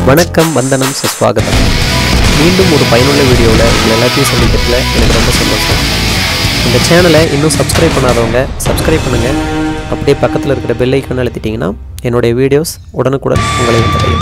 வணக்கம் வந்தனம் சுஸ்வாகதம் மீண்டும் ஒரு பயனுள்ள வீடியோவில் உங்களை எல்லாத்தையும் சந்திக்கிறதுல எனக்கு ரொம்ப சந்தோஷம் இந்த சேனலை இன்னும் சப்ஸ்கிரைப் பண்ணாதவங்க சப்ஸ்கிரைப் பண்ணுங்கள் அப்படியே பக்கத்தில் இருக்கிற பெல் ஐக்கான் அழுத்திட்டிங்கன்னா என்னுடைய வீடியோஸ் உடனுக்குடன் உங்களை வந்தடையும்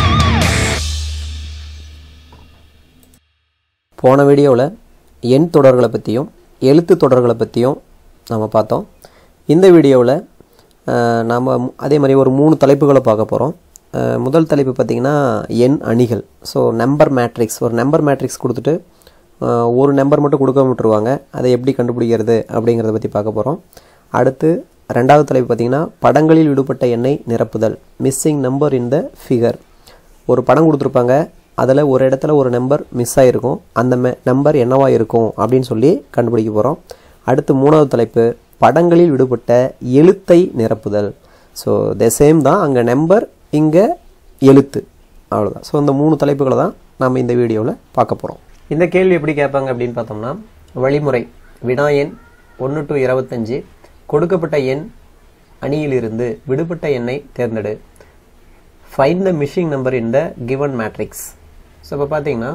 போன வீடியோவில் எண் தொடர்களை பற்றியும் எழுத்து தொடர்களை பற்றியும் நம்ம பார்த்தோம் இந்த வீடியோவில் நாம் அதே மாதிரி ஒரு மூணு தலைப்புகளை பார்க்க போகிறோம் முதல் தலைப்பு பார்த்திங்கன்னா எண் அணிகள் ஸோ நம்பர் மேட்ரிக்ஸ் ஒரு நம்பர் மேட்ரிக்ஸ் கொடுத்துட்டு அஹ், ஒரு நம்பர் மட்டும் கொடுக்க விட்டுருவாங்க அதை எப்படி கண்டுபிடிக்கிறது அப்படிங்கிறத பற்றி பார்க்க போகிறோம் அடுத்து ரெண்டாவது தலைப்பு பார்த்திங்கன்னா படங்களில் விடுபட்ட எண்ணை நிரப்புதல் missing number in the figure ஒரு படம் கொடுத்துருப்பாங்க அதில் ஒரு இடத்துல ஒரு நம்பர் மிஸ் ஆகிருக்கும் அந்த மெ நம்பர் என்னவா இருக்கும் அப்படின்னு சொல்லி கண்டுபிடிக்க போகிறோம் அடுத்து மூணாவது தலைப்பு படங்களில் விடுபட்ட எழுத்தை நிரப்புதல் ஸோ த சேம் தான் அங்கே நம்பர் இங்கே எழுத்து அவ்வளோதான் ஸோ இந்த மூணு தலைப்புகளை தான் நம்ம இந்த வீடியோவில் பார்க்க போகிறோம் இந்த கேள்வி எப்படி கேட்பாங்க அப்படின்னு பார்த்தோம்னா வழிமுறை வினா எண் ஒன்று டு இருபத்தஞ்சு கொடுக்கப்பட்ட எண் அணியிலிருந்து விடுபட்ட எண்ணை தேர்ந்தெடு find the missing number in the given matrix so இப்போ பார்த்தீங்கன்னா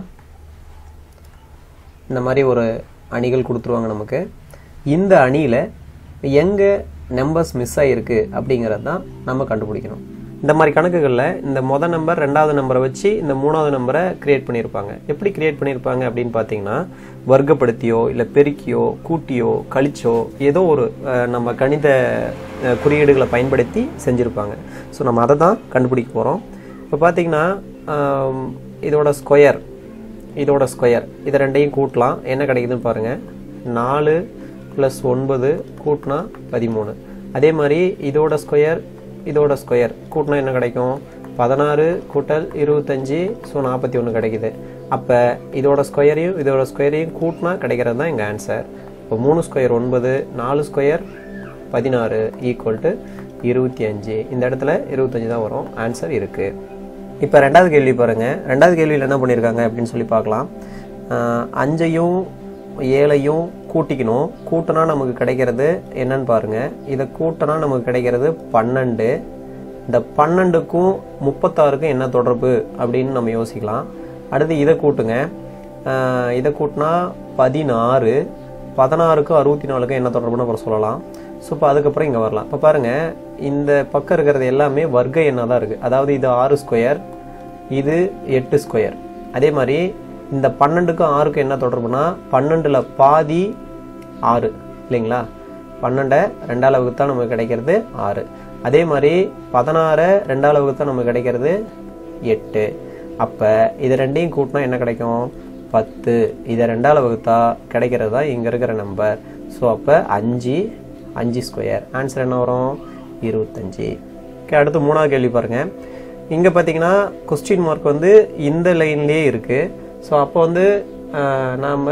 இந்த மாதிரி ஒரு அணிகள் கொடுத்துருவாங்க நமக்கு இந்த அணியில் எங்கே நம்பர்ஸ் மிஸ் ஆகிருக்கு அப்படிங்கிறது தான் நம்ம கண்டுபிடிக்கணும் இந்த மாதிரி கணக்குகளில் இந்த மொதல் நம்பர் ரெண்டாவது நம்பரை வச்சு இந்த மூணாவது நம்பரை கிரியேட் பண்ணியிருப்பாங்க எப்படி கிரியேட் பண்ணியிருப்பாங்க அப்படின்னு பார்த்தீங்கன்னா வர்க்கப்படுத்தியோ இல்லை பெருக்கியோ கூட்டியோ கழிச்சோ ஏதோ ஒரு அஹ், நம்ம கணித அஹ், குறியீடுகளை பயன்படுத்தி செஞ்சுருப்பாங்க ஸோ நம்ம அதை தான் கண்டுபிடிக்க போகிறோம் இப்போ பார்த்தீங்கன்னா ஆம், இதோட ஸ்கொயர் இதோட ஸ்கொயர் இதை ரெண்டையும் கூட்டலாம் என்ன கிடைக்குதுன்னு பாருங்கள் நாலு ப்ளஸ் ஒன்பது கூட்டினா பதிமூணு அதே மாதிரி இதோட ஸ்கொயர் இதோட ஸ்கொயர் கூட்டினா என்ன கிடைக்கும் பதினாறு கூட்டல் இருபத்தஞ்சி ஸோ நாற்பத்தி ஒன்று கிடைக்குது அப்போ இதோட ஸ்கொயரையும் இதோட ஸ்கொயரையும் கூட்டினா கிடைக்கிறது தான் எங்கள் ஆன்சர் இப்போ மூணு ஸ்கொயர் ஒன்பது நாலு ஸ்கொயர் பதினாறு ஈக்குவல் டு இருபத்தி அஞ்சு இந்த இடத்துல இருபத்தஞ்சு தான் வரும் ஆன்சர் இருக்குது இப்போ ரெண்டாவது கேள்வி பாருங்க ரெண்டாவது கேள்வியில் என்ன பண்ணியிருக்காங்க அப்படின்னு சொல்லி பார்க்கலாம் ஆஹ் அஞ்சையும் ஏழையும் கூட்டிக்கணும் கூட்டினா நமக்கு கிடைக்கிறது என்னன்னு பாருங்க இதை கூட்டினா நமக்கு கிடைக்கிறது பன்னெண்டு இந்த பன்னெண்டுக்கும் முப்பத்தாறுக்கும் என்ன தொடர்பு அப்படின்னு நம்ம யோசிக்கலாம் அடுத்து இதை கூட்டுங்க ஆஹ் இதை கூட்டினா பதினாறு பதினாறுக்கும் அறுபத்தி நாலுக்கும் என்ன தொடர்புன்னு அப்புறம் சொல்லலாம் ஸோ இப்போ அதுக்கப்புறம் இங்கே வரலாம் இப்போ பாருங்கள் இந்த பக்கம் இருக்கிறது எல்லாமே வர்க்க எண்ணாக தான் இருக்குது அதாவது இது ஆறு ஸ்கொயர் இது எட்டு ஸ்கொயர் அதே மாதிரி இந்த பன்னெண்டுக்கும் ஆறுக்கும் என்ன தொடர்புனா பன்னெண்டில் பாதி ஆறு இல்லைங்களா பன்னெண்டை ரெண்டாவது வகுத்தா நமக்கு கிடைக்கிறது ஆறு அதே மாதிரி பதினாறை ரெண்டாவது வகுத்தா நமக்கு கிடைக்கிறது எட்டு அப்போ இது ரெண்டையும் கூட்டினா என்ன கிடைக்கும் பத்து இதை ரெண்டாவது வகுத்தா கிடைக்கிறது தான் இங்கே இருக்கிற நம்பர் ஸோ அப்போ அஞ்சு அஞ்சு ஸ்கொயர் ஆன்சர் என்ன வரும் இருபத்தஞ்சி ஓகே அடுத்து மூணாவது கேள்வி பாருங்கள் இங்கே பார்த்தீங்கன்னா கொஸ்டின் மார்க் வந்து இந்த லைன்லேயே இருக்குது ஸோ அப்போ வந்து நாம்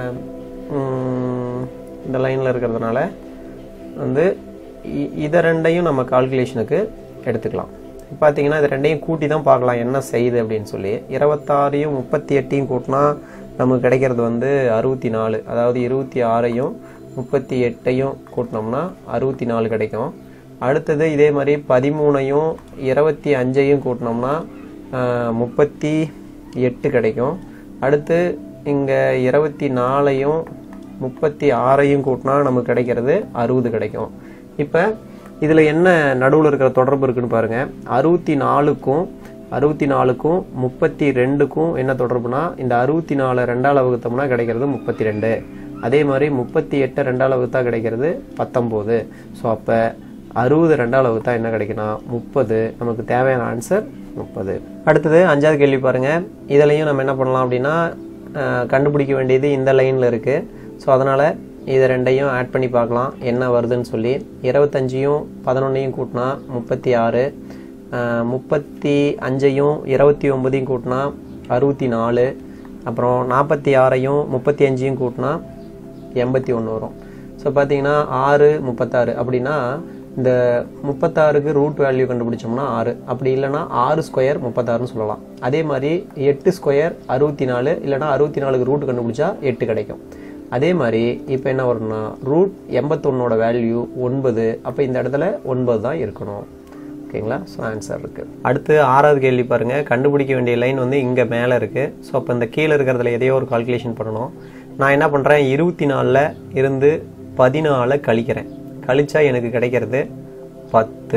இந்த லைனில் இருக்கிறதுனால வந்து இ- இதை ரெண்டையும் நம்ம கால்குலேஷனுக்கு எடுத்துக்கலாம் பார்த்தீங்கன்னா இது ரெண்டையும் கூட்டி தான் பார்க்கலாம் என்ன செய்யுது அப்படின்னு சொல்லி இருபத்தாறையும் முப்பத்தி எட்டையும் கூட்டினா நமக்கு கிடைக்கிறது வந்து அறுபத்தி நாலு அதாவது இருபத்தி ஆறையும் முப்பத்தி எட்டையும் கூட்டினோம்னா அறுபத்தி நாலு கிடைக்கும் அடுத்தது இதே மாதிரி பதிமூணையும் இருபத்தி அஞ்சையும் கூட்டினோம்னா ஆஹ், முப்பத்தி எட்டு கிடைக்கும் அடுத்து இங்கே இருபத்தி நாலையும் முப்பத்தி ஆறையும் கூட்டினா நமக்கு கிடைக்கிறது அறுபது கிடைக்கும் இப்போ இதில் என்ன நடுவில் இருக்கிற தொடர்பு இருக்குன்னு பாருங்க அறுபத்தி நாலுக்கும் அறுபத்தி நாலுக்கும் முப்பத்தி ரெண்டுக்கும் என்ன தொடர்புனா இந்த அறுபத்தி நாலு ரெண்டால் வகுத்தோம்னா கிடைக்கிறது முப்பத்தி ரெண்டு அதே மாதிரி முப்பத்தி எட்டு ரெண்டால் வகுத்தா கிடைக்கிறது பத்தொம்போது ஸோ அப்போ அறுபது ரெண்டால் வகுத்தா என்ன கிடைக்குன்னா முப்பது நமக்கு தேவையான ஆன்சர் முப்பது அடுத்தது அஞ்சாவது கேள்வி பாருங்க இதுலையும் நம்ம என்ன பண்ணலாம் அப்படின்னா அஹ், கண்டுபிடிக்க வேண்டியது இந்த லைனில் இருக்குது ஸோ அதனால் இதை ரெண்டையும் ஆட் பண்ணி பார்க்கலாம் என்ன வருதுன்னு சொல்லி இருபத்தஞ்சியும் பதினொன்னையும் கூட்டினா முப்பத்தி ஆறு அஹ், முப்பத்தி அஞ்சையும் இருபத்தி ஒம்பதையும் கூட்டினா அறுபத்தி நாலு அப்புறம் நாற்பத்தி ஆறையும் முப்பத்தி அஞ்சையும் கூட்டினா எண்பத்தி ஒன்று வரும் ஸோ பார்த்தீங்கன்னா ஆறு முப்பத்தாறு அப்படின்னா இந்த முப்பத்தாறுக்கு ரூட் வேல்யூ கண்டுபிடிச்சோம்னா ஆறு அப்படி இல்லைன்னா ஆறு ஸ்கொயர் முப்பத்தாறுன்னு சொல்லலாம் அதே மாதிரி எட்டு ஸ்கொயர் அறுபத்தி நாலு இல்லைன்னா அறுபத்தி நாலுக்கு ரூட் கண்டுபிடிச்சா எட்டு கிடைக்கும் அதே மாதிரி இப்போ என்ன வரும்னா ரூட் எண்பத்தொன்னோட வேல்யூ ஒன்பது அப்போ இந்த இடத்துல ஒன்பது தான் இருக்கணும் ஓகேங்களா ஸோ ஆன்சர் இருக்குது அடுத்து ஆறாவது கேள்வி பாருங்கள் கண்டுபிடிக்க வேண்டிய லைன் வந்து இங்கே மேலே இருக்குது ஸோ அப்போ இந்த கீழே இருக்கிறதுல எதையோ ஒரு கால்குலேஷன் பண்ணணும் நான் என்ன பண்ணுறேன் இருபத்தி நாலில் இருந்து பதினாலை கழிக்கிறேன் கழிச்சா எனக்கு கிடைக்கிறது பத்து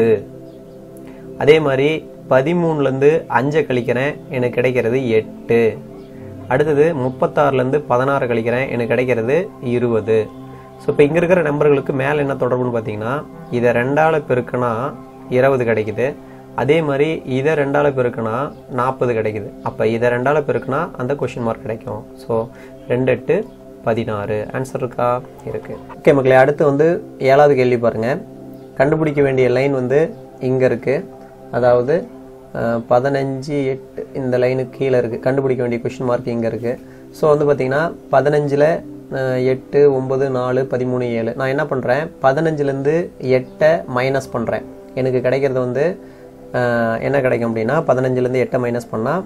அதே மாதிரி பதிமூணுலேருந்து அஞ்சை கழிக்கிறேன் எனக்கு கிடைக்கிறது எட்டு அடுத்தது முப்பத்தாறுலேருந்து பதினாறு கழிக்கிறேன் எனக்கு கிடைக்கிறது இருபது ஸோ இப்போ இங்கே இருக்கிற நம்பர்களுக்கு மேலே என்ன தொடர்புன்னு பார்த்தீங்கன்னா இதை ரெண்டால் பெருக்கினா இருபது கிடைக்குது அதே மாதிரி இதை ரெண்டால் பெருக்கினா நாற்பது கிடைக்குது அப்போ இதை ரெண்டால் பெருக்கினா அந்த கொஷின் மார்க் கிடைக்கும் ஸோ ரெண்டு எட்டு பதினாறு ஆன்சர் இருக்கா இருக்கு ஓகே மக்களே அடுத்து வந்து ஏழாவது கேள்வி பாருங்க கண்டுபிடிக்க வேண்டிய லைன் வந்து இங்கே இருக்கு அதாவது அஹ், பதினஞ்சு எட்டு இந்த லைனுக்கு கீழே இருக்குது கண்டுபிடிக்க வேண்டிய கொஷின் மார்க் இங்கே இருக்குது ஸோ வந்து பார்த்தீங்கன்னா பதினஞ்சில் எட்டு ஒம்பது நாலு பதிமூணு ஏழு நான் என்ன பண்ணுறேன் பதினஞ்சுலேருந்து எட்டை மைனஸ் பண்ணுறேன் எனக்கு கிடைக்கிறது வந்து அஹ், என்ன கிடைக்கும் அப்படின்னா பதினஞ்சுலேருந்து எட்டை மைனஸ் பண்ணால்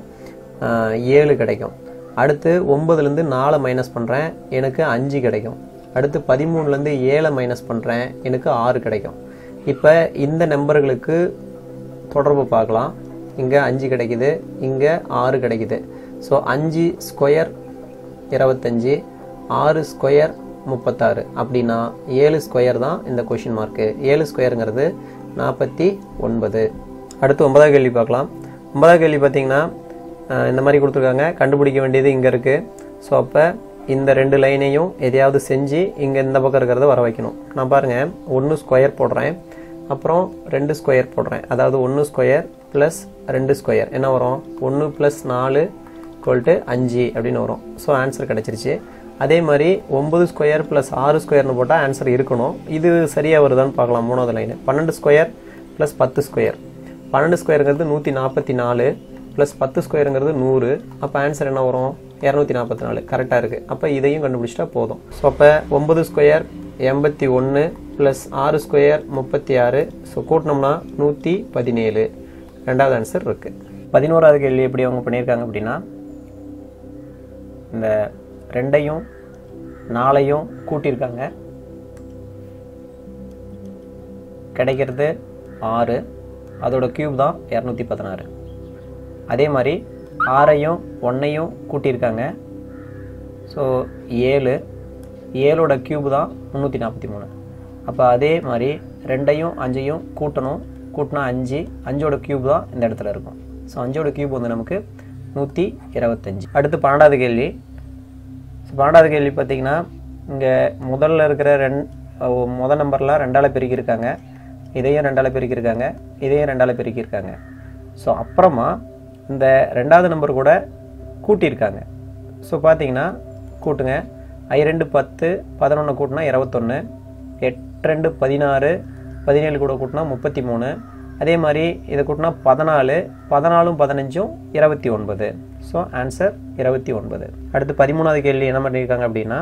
ஏழு கிடைக்கும் அடுத்து ஒம்பதுலேருந்து நாலை மைனஸ் பண்ணுறேன் எனக்கு அஞ்சு கிடைக்கும் அடுத்து பதிமூணுலேருந்து ஏழை மைனஸ் பண்ணுறேன் எனக்கு ஆறு கிடைக்கும் இப்போ இந்த நம்பர்களுக்கு தொடர்பு பார்க்கலாம் இங்கே அஞ்சு கிடைக்குது இங்கே ஆறு கிடைக்குது ஸோ அஞ்சு ஸ்கொயர் இருபத்தஞ்சி ஆறு ஸ்கொயர் முப்பத்தாறு அப்படின்னா ஏழு ஸ்கொயர் தான் இந்த கொஷின் மார்க்கு ஏழு ஸ்கொயருங்கிறது நாற்பத்தி ஒன்பது அடுத்து ஒன்பதாவது கேள்வி பார்க்கலாம் ஒன்பதாவது கேள்வி பார்த்தீங்கன்னா அஹ், இந்த மாதிரி கொடுத்துருக்காங்க கண்டுபிடிக்க வேண்டியது இங்கே இருக்குது ஸோ அப்போ இந்த ரெண்டு லைனையும் எதையாவது செஞ்சு இங்கே இந்த பக்கம் இருக்கிறத வர வைக்கணும் நான் பாருங்கள் ஒன்று ஸ்கொயர் போடுறேன் அப்புறம் ரெண்டு ஸ்கொயர் போடுறேன் அதாவது ஒன்று ஸ்கொயர் ப்ளஸ் ரெண்டு ஸ்கொயர் என்ன வரும் ஒன்று ப்ளஸ் நாலு ஈக்குவல்ட்டு அஞ்சு அப்படின்னு வரும் ஸோ ஆன்சர் கிடச்சிருச்சு அதே மாதிரி ஒம்பது ஸ்கொயர் ப்ளஸ் ஆறு ஸ்கொயர்னு போட்டால் ஆன்சர் இருக்கணும் இது சரியாக வருதான்னு பார்க்கலாம் மூணாவது லைன் பன்னெண்டு ஸ்கொயர் ப்ளஸ் பத்து ஸ்கொயர் பன்னெண்டு ஸ்கொயருங்கிறது நூற்றி நாற்பத்தி நாலு ப்ளஸ் பத்து ஸ்கொயருங்கிறது நூறு அப்போ ஆன்சர் என்ன வரும் இரநூத்தி நாற்பத்தி நாலு கரெக்டாக இருக்குது அப்போ இதையும் கண்டுபிடிச்சிட்டா போதும் ஸோ அப்போ ஒம்பது ஸ்கொயர் எண்பத்தி ஒன்று ப்ளஸ் ஆறு ஸ்கொயர் முப்பத்தி ஆறு ஸோ கூட்டினோம்னா நூற்றி பதினேழு ரெண்டாவது ஆன்சர் இருக்குது பதினோராவது கேள்வி எப்படி அவங்க பண்ணியிருக்காங்க அப்படின்னா இந்த ரெண்டையும் நாலையும் கூட்டியிருக்காங்க கிடைக்கிறது ஆறு அதோட கியூப் தான் இரநூத்தி பதினாறு அதே மாதிரி ஆறையும் ஒன்றையும் கூட்டியிருக்காங்க ஸோ ஏழு ஏழோட கியூப் தான் முந்நூற்றி நாற்பத்தி மூணு அப்போ அதே மாதிரி ரெண்டையும் அஞ்சையும் கூட்டணும் கூட்டினா அஞ்சு அஞ்சோட கியூப் தான் இந்த இடத்துல இருக்கும் ஸோ அஞ்சோட கியூப் வந்து நமக்கு நூற்றி இருபத்தஞ்சி அடுத்து பன்னெண்டாவது கேள்வி ஸோ பன்னெண்டாவது கேள்வி பார்த்தீங்கன்னா இங்கே முதல்ல இருக்கிற ரெண் அஹ் முத நம்பர்லாம் ரெண்டால் பெருக்கியிருக்காங்க இதையும் ரெண்டால் பெருக்கியிருக்காங்க இதையும் ரெண்டால் பெருக்கியிருக்காங்க ஸோ அப்புறமா இந்த ரெண்டாவது நம்பர் கூட கூட்டியிருக்காங்க ஸோ பார்த்தீங்கன்னா கூட்டுங்க ஐ ரெண்டு பத்து பதினொன்று கூட்டினா இருபத்தொன்று எட்டு ரெண்டு பதினாறு பதினேழு கூட கூட்டினா முப்பத்தி மூணு அதே மாதிரி இதை கூட்டினா பதினாலு பதினாலும் பதினஞ்சும் இருபத்தி ஒன்பது ஸோ ஆன்சர் இருபத்தி ஒன்பது அடுத்து பதிமூணாவது கேள்வி என்ன பண்ணியிருக்காங்க அப்படின்னா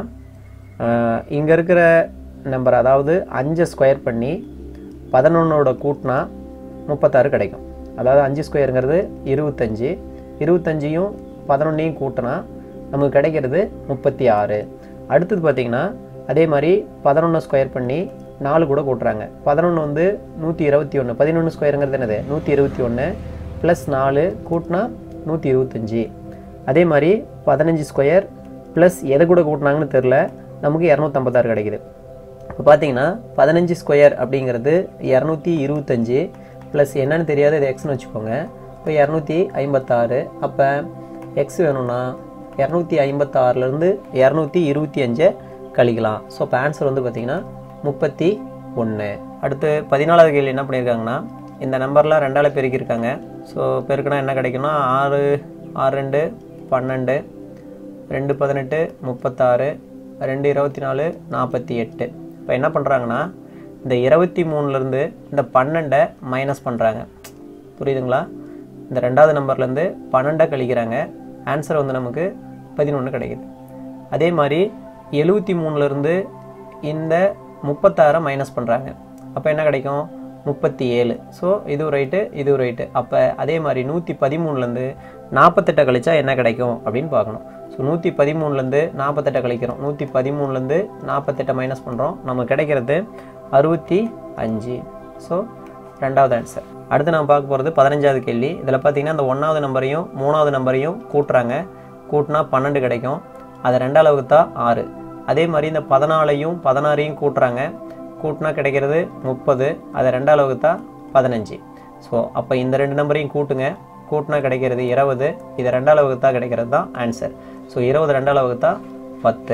இங்கே இருக்கிற நம்பர் அதாவது அஞ்சை ஸ்கொயர் பண்ணி பதினொன்னோட கூட்டினா முப்பத்தாறு கிடைக்கும் அதாவது அஞ்சு ஸ்கொயருங்கிறது இருபத்தஞ்சி இருபத்தஞ்சியும் பதினொன்னையும் கூட்டினா நமக்கு கிடைக்கிறது முப்பத்தி ஆறு அடுத்தது பார்த்தீங்கன்னா அதே மாதிரி பதினொன்று ஸ்கொயர் பண்ணி நாலு கூட கூட்டுறாங்க பதினொன்று வந்து நூற்றி இருபத்தி ஒன்று பதினொன்று ஸ்கொயருங்கிறது என்னது நூற்றி இருபத்தி ஒன்று ப்ளஸ் நாலு கூட்டினா நூற்றி இருபத்தஞ்சி அதே மாதிரி பதினஞ்சு ஸ்கொயர் ப்ளஸ் எதை கூட கூட்டினாங்கன்னு தெரில நமக்கு இரநூத்தம்பத்தாறு கிடைக்குது இப்போ பார்த்தீங்கன்னா பதினஞ்சு ஸ்கொயர் அப்படிங்கிறது இரநூத்தி இருபத்தஞ்சி ப்ளஸ் என்னன்னு தெரியாத இது எக்ஸ்னு வச்சுக்கோங்க இப்போ இரநூத்தி ஐம்பத்தாறு அப்போ எக்ஸ் வேணும்னா இரநூத்தி ஐம்பத்தாறுலேருந்து இரநூத்தி இருபத்தி அஞ்சை கழிக்கலாம் ஸோ இப்போ ஆன்சர் வந்து பார்த்தீங்கன்னா முப்பத்தி ஒன்று அடுத்து பதினாலாவது கேள்வி என்ன பண்ணியிருக்காங்கன்னா இந்த நம்பர்லாம் ரெண்டால் பெருக்கியிருக்காங்க ஸோ பெருக்கினா என்ன கிடைக்கும்னா ஆறு ஆறு ரெண்டு பன்னெண்டு ரெண்டு பதினெட்டு முப்பத்தாறு ரெண்டு இருபத்தி நாலு நாற்பத்தி எட்டு இப்போ என்ன பண்ணுறாங்கன்னா இந்த இருபத்தி மூணுலேருந்து இந்த பன்னெண்டை மைனஸ் பண்ணுறாங்க புரியுதுங்களா இந்த ரெண்டாவது நம்பர்லேருந்து பன்னெண்டை கழிக்கிறாங்க ஆன்சர் வந்து நமக்கு பதினொன்று கிடைக்குது அதே மாதிரி எழுபத்தி மூணுலேருந்து இந்த முப்பத்தாறை மைனஸ் பண்ணுறாங்க அப்போ என்ன கிடைக்கும் முப்பத்தி ஏழு ஸோ இதுவும் ரைட்டு இதுவும் ரைட்டு அப்போ அதே மாதிரி நூற்றி பதிமூணுலேருந்து நாற்பத்தெட்டை கழிச்சா என்ன கிடைக்கும் அப்படின்னு பார்க்கணும் ஸோ நூற்றி பதிமூணுலேருந்து நாற்பத்தெட்டை கழிக்கிறோம் நூற்றி பதிமூணுலேருந்து நாற்பத்தெட்டை மைனஸ் பண்ணுறோம் நமக்கு கிடைக்கிறது அறுபத்தி அஞ்சு ஸோ ரெண்டாவது ஆன்சர் அடுத்து நம்ம பார்க்க போகிறது பதினஞ்சாவது கேள்வி இதில் பார்த்தீங்கன்னா இந்த ஒன்றாவது நம்பரையும் மூணாவது நம்பரையும் கூட்டுறாங்க கூட்டினா பன்னெண்டு கிடைக்கும் அதை ரெண்டாவது வகுத்தா ஆறு அதே மாதிரி இந்த பதினாலையும் பதினாறையும் கூட்டுறாங்க கூட்டினா கிடைக்கிறது முப்பது அதை ரெண்டாவது வகுத்தா பதினஞ்சு ஸோ அப்போ இந்த ரெண்டு நம்பரையும் கூட்டுங்க கூட்டினா கிடைக்கிறது இருபது இதை ரெண்டாவது வகுத்தா கிடைக்கிறது தான் ஆன்சர் ஸோ இருபது ரெண்டாவது வகுத்தா பத்து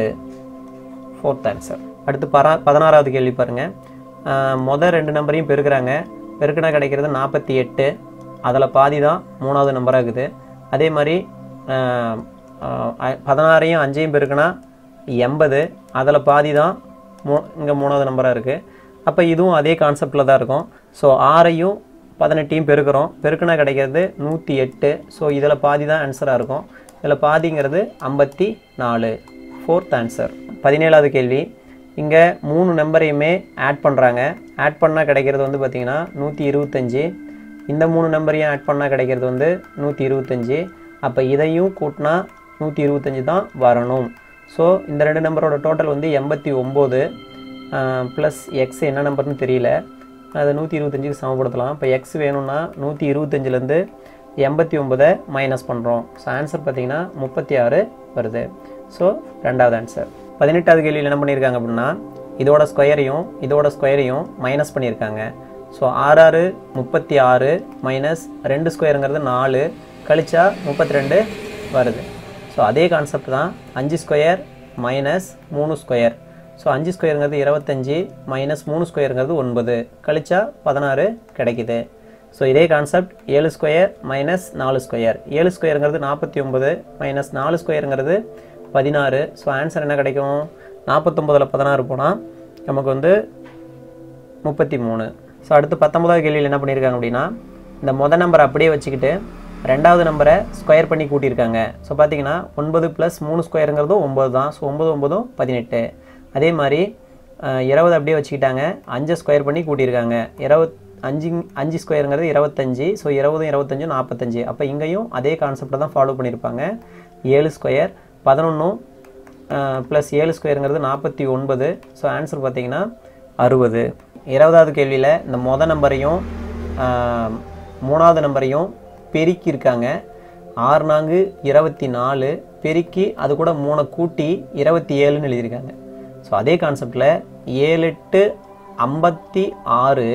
ஃபோர்த் ஆன்சர் அடுத்து பரா பதினாறாவது கேள்வி பாருங்கள் மொதல் ரெண்டு நம்பரையும் பெருக்குறாங்க பெருக்குனா கிடைக்கிறது நாற்பத்தி எட்டு அதில் பாதி தான் மூணாவது நம்பராக இருக்குது அதே மாதிரி ஆஹ், ஆஹ், பதினாறையும் அஞ்சையும் பெருக்குனா எண்பது அதில் பாதி தான் மூ இங்கே மூணாவது நம்பராக இருக்குது அப்போ இதுவும் அதே கான்செப்டில் தான் இருக்கும் ஸோ ஆறையும் பதினெட்டையும் பெருக்கிறோம் பெருக்குனா கிடைக்கிறது நூற்றி எட்டு ஸோ இதில் பாதி தான் ஆன்சராக இருக்கும் இதில் பாதிங்கிறது ஐம்பத்தி நாலு ஃபோர்த் ஆன்சர் பதினேழாவது கேள்வி இங்கே மூணு நம்பரையுமே ஆட் பண்ணுறாங்க ஆட் பண்ணால் கிடைக்கிறது வந்து பார்த்திங்கன்னா நூற்றி இருபத்தஞ்சி இந்த மூணு நம்பரையும் ஆட் பண்ணால் கிடைக்கிறது வந்து நூற்றி இருபத்தஞ்சி அப்போ இதையும் கூட்டினா நூற்றி இருபத்தஞ்சி தான் வரணும் ஸோ இந்த ரெண்டு நம்பரோட டோட்டல் வந்து எண்பத்தி ஒம்பது ப்ளஸ் எக்ஸ் என்ன நம்பர்னு தெரியல அதை நூற்றி இருபத்தஞ்சுக்கு சமப்படுத்தலாம் இப்போ எக்ஸ் வேணும்னா நூற்றி இருபத்தஞ்சிலேருந்து எண்பத்தி ஒம்பதை மைனஸ் பண்ணுறோம் ஸோ ஆன்சர் பார்த்தீங்கன்னா முப்பத்தி ஆறு வருது ஸோ ரெண்டாவது ஆன்சர் பதினெட்டாவது கேள்வியில் என்ன பண்ணியிருக்காங்க அப்படின்னா இதோட ஸ்கொயரையும் இதோட ஸ்கொயரையும் மைனஸ் பண்ணியிருக்காங்க ஸோ ஆறு ஆறு முப்பத்தி ஆறு மைனஸ் ரெண்டு ஸ்கொயருங்கிறது நாலு கழிச்சா முப்பத்தி ரெண்டு வருது ஸோ அதே கான்செப்ட் தான் அஞ்சு ஸ்கொயர் மைனஸ் மூணு ஸ்கொயர் ஸோ அஞ்சு ஸ்கொயருங்கிறது இருபத்தஞ்சி மைனஸ் மூணு ஸ்கொயருங்கிறது ஒன்பது கழிச்சா பதினாறு கிடைக்குது ஸோ இதே கான்செப்ட் ஏழு ஸ்கொயர் மைனஸ் நாலு ஸ்கொயர் ஏழு ஸ்கொயருங்கிறது நாற்பத்தி ஒம்பது மைனஸ் நாலு ஸ்கொயருங்கிறது பதினாறு ஸோ ஆன்சர் என்ன கிடைக்கும் நாற்பத்தொம்பதில் பதினாறு போனால் நமக்கு வந்து முப்பத்தி மூணு ஸோ அடுத்து பத்தொன்பதாவது கேள்வியில் என்ன பண்ணியிருக்காங்க அப்படின்னா இந்த மொதல் நம்பரை அப்படியே வச்சுக்கிட்டு ரெண்டாவது நம்பரை ஸ்கொயர் பண்ணி கூட்டியிருக்காங்க ஸோ பார்த்தீங்கன்னா ஒன்பது ப்ளஸ் மூணு ஸ்கொயருங்கிறதும் ஒம்பது தான் ஸோ ஒம்பது ஒம்பதும் பதினெட்டு அதே மாதிரி அஹ், இருபது அப்படியே வச்சுக்கிட்டாங்க அஞ்சை ஸ்கொயர் பண்ணி கூட்டியிருக்காங்க இருபத் அஞ்சு அஞ்சு ஸ்கொயருங்கிறது இருபத்தஞ்சி ஸோ இருபதும் இருபத்தஞ்சும் நாற்பத்தஞ்சு அப்போ இங்கேயும் அதே கான்செப்டை தான் ஃபாலோ பண்ணியிருப்பாங்க ஏழு ஸ்கொயர் பதினொன்றும் ப்ளஸ் ஏழு ஸ்கொயருங்கிறது நாற்பத்தி ஒன்பது ஸோ ஆன்சர் பார்த்தீங்கன்னா அறுபது இருபதாவது கேள்வியில் இந்த மொதல் நம்பரையும் ஆஹ், மூணாவது நம்பரையும் பெருக்கியிருக்காங்க ஆறு நான்கு இருபத்தி நாலு பெருக்கி அது கூட மூணை கூட்டி இருபத்தி ஏழுன்னு எழுதியிருக்காங்க ஸோ அதே கான்செப்டில் ஏழு எட்டு ஐம்பத்தி ஆறு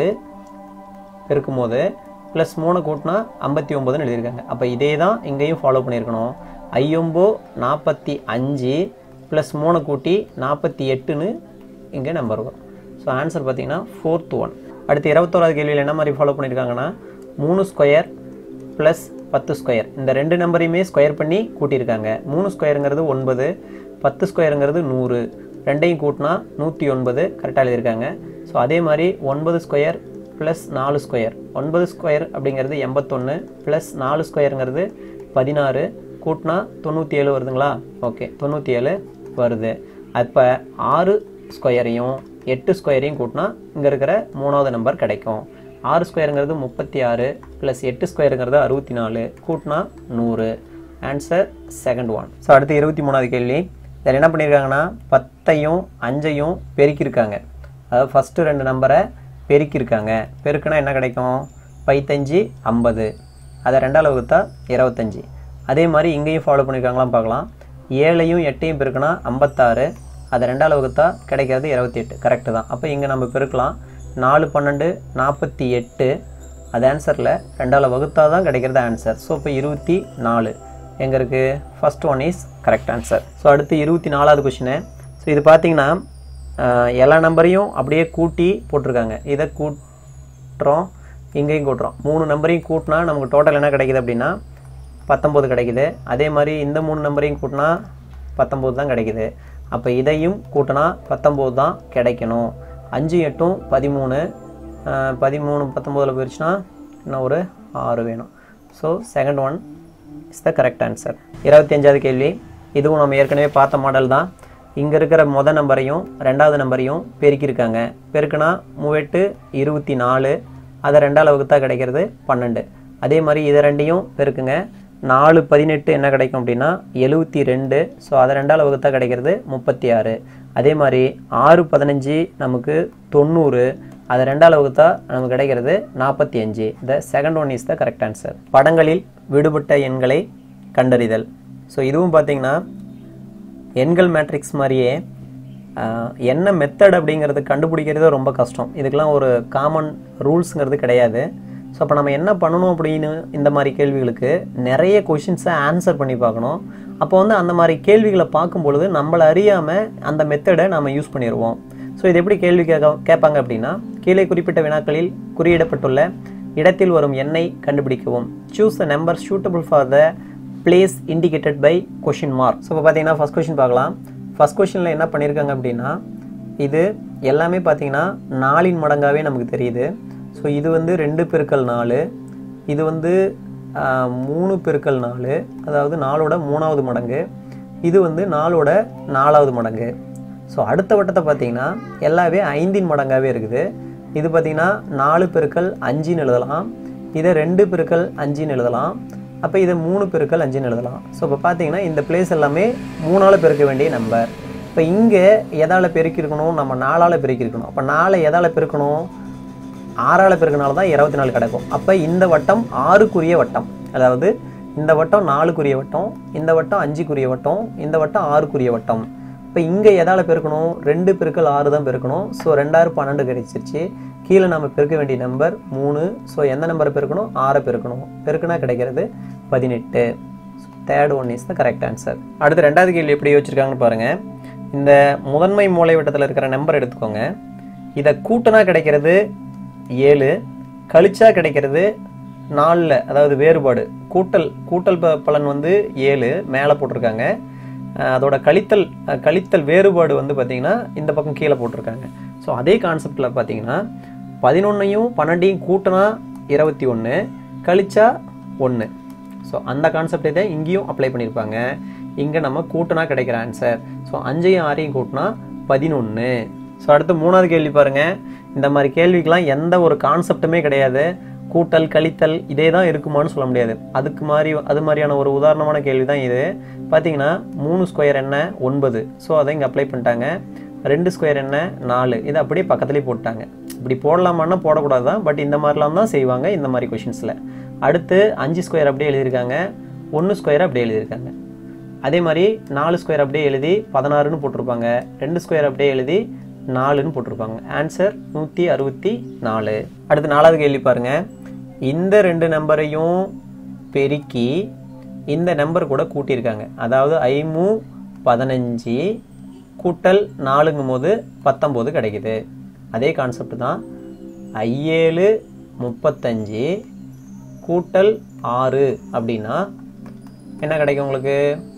இருக்கும்போது ப்ளஸ் மூணு கூட்டினா ஐம்பத்தி ஒம்பதுன்னு எழுதியிருக்காங்க அப்போ இதே தான் இங்கேயும் ஃபாலோ பண்ணியிருக்கணும் ஐயொம்போ நாற்பத்தி அஞ்சு ப்ளஸ் மூணு கூட்டி நாற்பத்தி எட்டுன்னு இங்கே நம்பர் வரும் ஸோ ஆன்சர் பார்த்தீங்கன்னா ஃபோர்த் ஒன் அடுத்து இருபத்தோராது கேள்வியில் என்ன மாதிரி ஃபாலோ பண்ணியிருக்காங்கன்னா மூணு ஸ்கொயர் ப்ளஸ் பத்து ஸ்கொயர் இந்த ரெண்டு நம்பரையுமே ஸ்கொயர் பண்ணி கூட்டியிருக்காங்க மூணு ஸ்கொயருங்கிறது ஒன்பது பத்து ஸ்கொயருங்கிறது நூறு ரெண்டையும் கூட்டினா நூற்றி ஒன்பது கரெக்டாக எழுதியிருக்காங்க ஸோ அதே மாதிரி ஒன்பது ஸ்கொயர் ப்ளஸ் நாலு ஸ்கொயர் ஒன்பது ஸ்கொயர் அப்படிங்கிறது எண்பத்தொன்று ப்ளஸ் நாலு ஸ்கொயருங்கிறது பதினாறு கூட்டினா தொண்ணூற்றி ஏழு வருதுங்களா ஓகே தொண்ணூற்றி ஏழு வருது அப்போ ஆறு ஸ்கொயரையும் எட்டு ஸ்கொயரையும் கூட்டினா இங்கே இருக்கிற மூணாவது நம்பர் கிடைக்கும் ஆறு ஸ்கொயருங்கிறது முப்பத்தி ஆறு ப்ளஸ் எட்டு ஸ்கொயருங்கிறது அறுபத்தி நாலு கூட்டினா நூறு ஆன்சர் செகண்ட் ஒன் ஸோ அடுத்து இருபத்தி மூணாவது கேள்வி இதில் என்ன பண்ணியிருக்காங்கன்னா பத்தையும் அஞ்சையும் பெருக்கியிருக்காங்க அதாவது ஃபஸ்ட்டு ரெண்டு நம்பரை பெருக்கியிருக்காங்க பெருக்குனா என்ன கிடைக்கும் பைத்தஞ்சு ஐம்பது அதை ரெண்டாவது வகுத்தா இருபத்தஞ்சி அதே மாதிரி இங்கேயும் ஃபாலோ பண்ணியிருக்காங்களாம் பார்க்கலாம் ஏழையும் எட்டையும் பெருக்குனா ஐம்பத்தாறு அதை ரெண்டாவது வகுத்தா கிடைக்கிறது இருபத்தி எட்டு கரெக்டு தான் அப்போ இங்கே நம்ம பெருக்கலாம் நாலு பன்னெண்டு நாற்பத்தி எட்டு அது ஆன்சரில் ரெண்டாவது வகுத்தா தான் கிடைக்கிறது ஆன்சர் ஸோ இப்போ இருபத்தி நாலு எங்கே இருக்குது first one is correct answer so அடுத்து இருபத்தி நாலாவது கொஷினு ஸோ இது பார்த்தீங்கன்னா ஆஹ், எல்லா நம்பரையும் அப்படியே கூட்டி போட்டிருக்காங்க இதை கூட்டுறோம் இங்கேயும் கூட்டுறோம் மூணு நம்பரையும் கூட்டினா நமக்கு டோட்டல் என்ன கிடைக்குது அப்படின்னா பத்தொம்போது கிடைக்குது அதே மாதிரி இந்த மூணு நம்பரையும் கூட்டினா பத்தொம்போது தான் கிடைக்குது அப்போ இதையும் கூட்டினா பத்தொம்போது தான் கிடைக்கணும் அஞ்சு எட்டும் பதிமூணு ஆஹ், பதிமூணு பத்தொம்போதில் போயிடுச்சுன்னா இன்னும் ஒரு ஆறு வேணும் so second one is the correct answer இருபத்தி அஞ்சாவது கேள்வி இதுவும் நம்ம ஏற்கனவே பார்த்த மாடல் தான் இங்கே இருக்கிற மொதல் நம்பரையும் ரெண்டாவது நம்பரையும் பெருக்கியிருக்காங்க பெருக்குனா மூவெட்டு இருபத்தி நாலு அதை ரெண்டாவது வகுத்தா கிடைக்கிறது பன்னெண்டு அதே மாதிரி இதை ரெண்டையும் பெருக்குங்க நாலு பதினெட்டு என்ன கிடைக்கும் அப்படின்னா எழுபத்தி ரெண்டு ஸோ அதை ரெண்டாவது வகுத்தா கிடைக்கிறது முப்பத்தி ஆறு அதே மாதிரி ஆறு பதினஞ்சு நமக்கு தொண்ணூறு அதை ரெண்டால் வகுத்தா நமக்கு கிடைக்கிறது நாற்பத்தி அஞ்சு the second one is the correct answer படங்களில் விடுபட்ட எண்களை கண்டறிதல் ஸோ இதுவும் பார்த்தீங்கன்னா எண்கள் மேட்ரிக்ஸ் மாதிரியே ஆஹ், என்ன மெத்தட் அப்படிங்கிறது கண்டுபிடிக்கிறது ரொம்ப கஷ்டம் இதுக்கெல்லாம் ஒரு காமன் ரூல்ஸுங்கிறது கிடையாது ஸோ அப்போ நம்ம என்ன பண்ணணும் அப்படின்னு இந்த மாதிரி கேள்விகளுக்கு நிறைய கொஷின்ஸை ஆன்சர் பண்ணி பார்க்கணும் அப்போ வந்து அந்த மாதிரி கேள்விகளை பார்க்கும் பொழுது நம்மளை அறியாமல் அந்த மெத்தடை நம்ம யூஸ் பண்ணிடுவோம் ஸோ இது எப்படி கேள்வி கேட்க கேட்பாங்க அப்படின்னா கீழே குறிப்பிட்ட வினாக்களில் குறியிடப்பட்டுள்ள இடத்தில் வரும் எண்ணை கண்டுபிடிக்கவும் choose the number suitable for the place indicated by question mark so இப்போ பார்த்தீங்கன்னா ஃபஸ்ட் கொஷின் பார்க்கலாம் ஃபஸ்ட் கொஷினில் என்ன பண்ணியிருக்காங்க அப்படின்னா இது எல்லாமே பார்த்தீங்கன்னா நாலின் மடங்காகவே நமக்கு தெரியுது ஸோ இது வந்து ரெண்டு பெருக்கல் நாலு இது வந்து ஆஹ், மூணு பெருக்கல் நாலு அதாவது நாலோட மூணாவது மடங்கு இது வந்து நாலோட நாலாவது மடங்கு ஸோ அடுத்த வட்டத்தை பார்த்தீங்கன்னா எல்லாமே ஐந்தின் மடங்காகவே இருக்குது இது பார்த்தீங்கன்னா நாலு பெருக்கல் அஞ்சுன்னு எழுதலாம் இதை ரெண்டு பெருக்கல் அஞ்சுன்னு எழுதலாம் அப்போ இதை மூணு பெருக்கல் அஞ்சுன்னு எழுதலாம் ஸோ இப்போ பார்த்தீங்கன்னா இந்த பிளேஸ் எல்லாமே மூணால் பெருக்க வேண்டிய நம்பர் இப்போ இங்கே எதால் பெருக்கியிருக்கணும் நம்ம நாலால் பெருக்கியிருக்கணும் அப்போ நாலை எதால் பெருக்கணும் ஆறால் பெருக்கினால தான் இருபத்தி நாலு கிடைக்கும் அப்போ இந்த வட்டம் ஆறுக்குரிய வட்டம் அதாவது இந்த வட்டம் நாலுக்குரிய வட்டம் இந்த வட்டம் அஞ்சுக்குரிய வட்டம் இந்த வட்டம் ஆறுக்குரிய வட்டம் இப்போ இங்கே எதால் பெருக்கணும் ரெண்டு பெருக்கல் ஆறு தான் பெருக்கணும் ஸோ ரெண்டாயிரம் பன்னெண்டு கிடைச்சிருச்சு கீழே நம்ம பெருக்க வேண்டிய நம்பர் மூணு ஸோ எந்த நம்பரை பெருக்கணும் ஆறை பெருக்கணும் பெருக்குனா கிடைக்கிறது பதினெட்டு third one is the correct answer அடுத்து ரெண்டாவது கேள்வி எப்படி யோசிச்சிருக்காங்கன்னு பாருங்கள் இந்த முதன்மை மூலை வட்டத்தில் இருக்கிற நம்பர் எடுத்துக்கோங்க இதை கூட்டினா கிடைக்கிறது ஏழு கழிச்சா கிடைக்கிறது நாலில் அதாவது வேறுபாடு கூட்டல் கூட்டல் ப- பலன் வந்து ஏழு மேலே போட்டிருக்காங்க அஹ் அதோட கழித்தல் அஹ் கழித்தல் வேறுபாடு வந்து பார்த்தீங்கன்னா இந்த பக்கம் கீழே போட்டிருக்காங்க ஸோ அதே கான்செப்டில் பார்த்தீங்கன்னா பதினொன்னையும் பன்னெண்டையும் கூட்டினா இருபத்தி ஒன்று கழிச்சா ஒன்று ஸோ அந்த கான்செப்டை தான் இங்கேயும் அப்ளை பண்ணியிருப்பாங்க இங்கே நம்ம கூட்டினா கிடைக்கிற ஆன்சர் ஸோ அஞ்சையும் ஆறையும் கூட்டினா பதினொன்று ஸோ அடுத்து மூணாவது கேள்வி பாருங்க இந்த மாதிரி கேள்விக்கெல்லாம் எந்த ஒரு கான்செப்ட்டுமே கிடையாது கூட்டல் கழித்தல் இதே தான் இருக்குமான்னு சொல்ல முடியாது அதுக்கு மாதிரி அது மாதிரியான ஒரு உதாரணமான கேள்வி தான் இது பார்த்தீங்கன்னா மூணு ஸ்கொயர் என்ன ஒன்பது ஸோ அதை இங்கே அப்ளை பண்ணிட்டாங்க ரெண்டு ஸ்கொயர் என்ன நாலு இதை அப்படியே பக்கத்துலேயே போட்டாங்க இப்படி போடலாமான்னா போடக்கூடாது தான் பட் இந்த மாதிரிலாம் தான் செய்வாங்க இந்த மாதிரி கொஷின்ஸில் அடுத்து அஞ்சு ஸ்கொயர் அப்படியே எழுதியிருக்காங்க ஒன்று ஸ்கொயர் அப்படியே எழுதியிருக்காங்க அதே மாதிரி நாலு ஸ்கொயர் அப்படியே எழுதி பதினாறுன்னு போட்டிருப்பாங்க ரெண்டு ஸ்கொயர் அப்படியே எழுதி நாலுன்னு போட்டிருப்பாங்க ஆன்சர் நூற்றி அறுபத்தி நாலு அடுத்து நாலாவது கேள்வி பாருங்க இந்த ரெண்டு நம்பரையும் பெருக்கி இந்த நம்பர் கூட கூட்டியிருக்காங்க அதாவது ஐமு பதினஞ்சு கூட்டல் நாலுங்கும் போது பத்தொம்போது கிடைக்குது அதே கான்செப்ட் தான் ஐஏழு முப்பத்தஞ்சு கூட்டல் ஆறு அப்படின்னா என்ன கிடைக்கும் உங்களுக்கு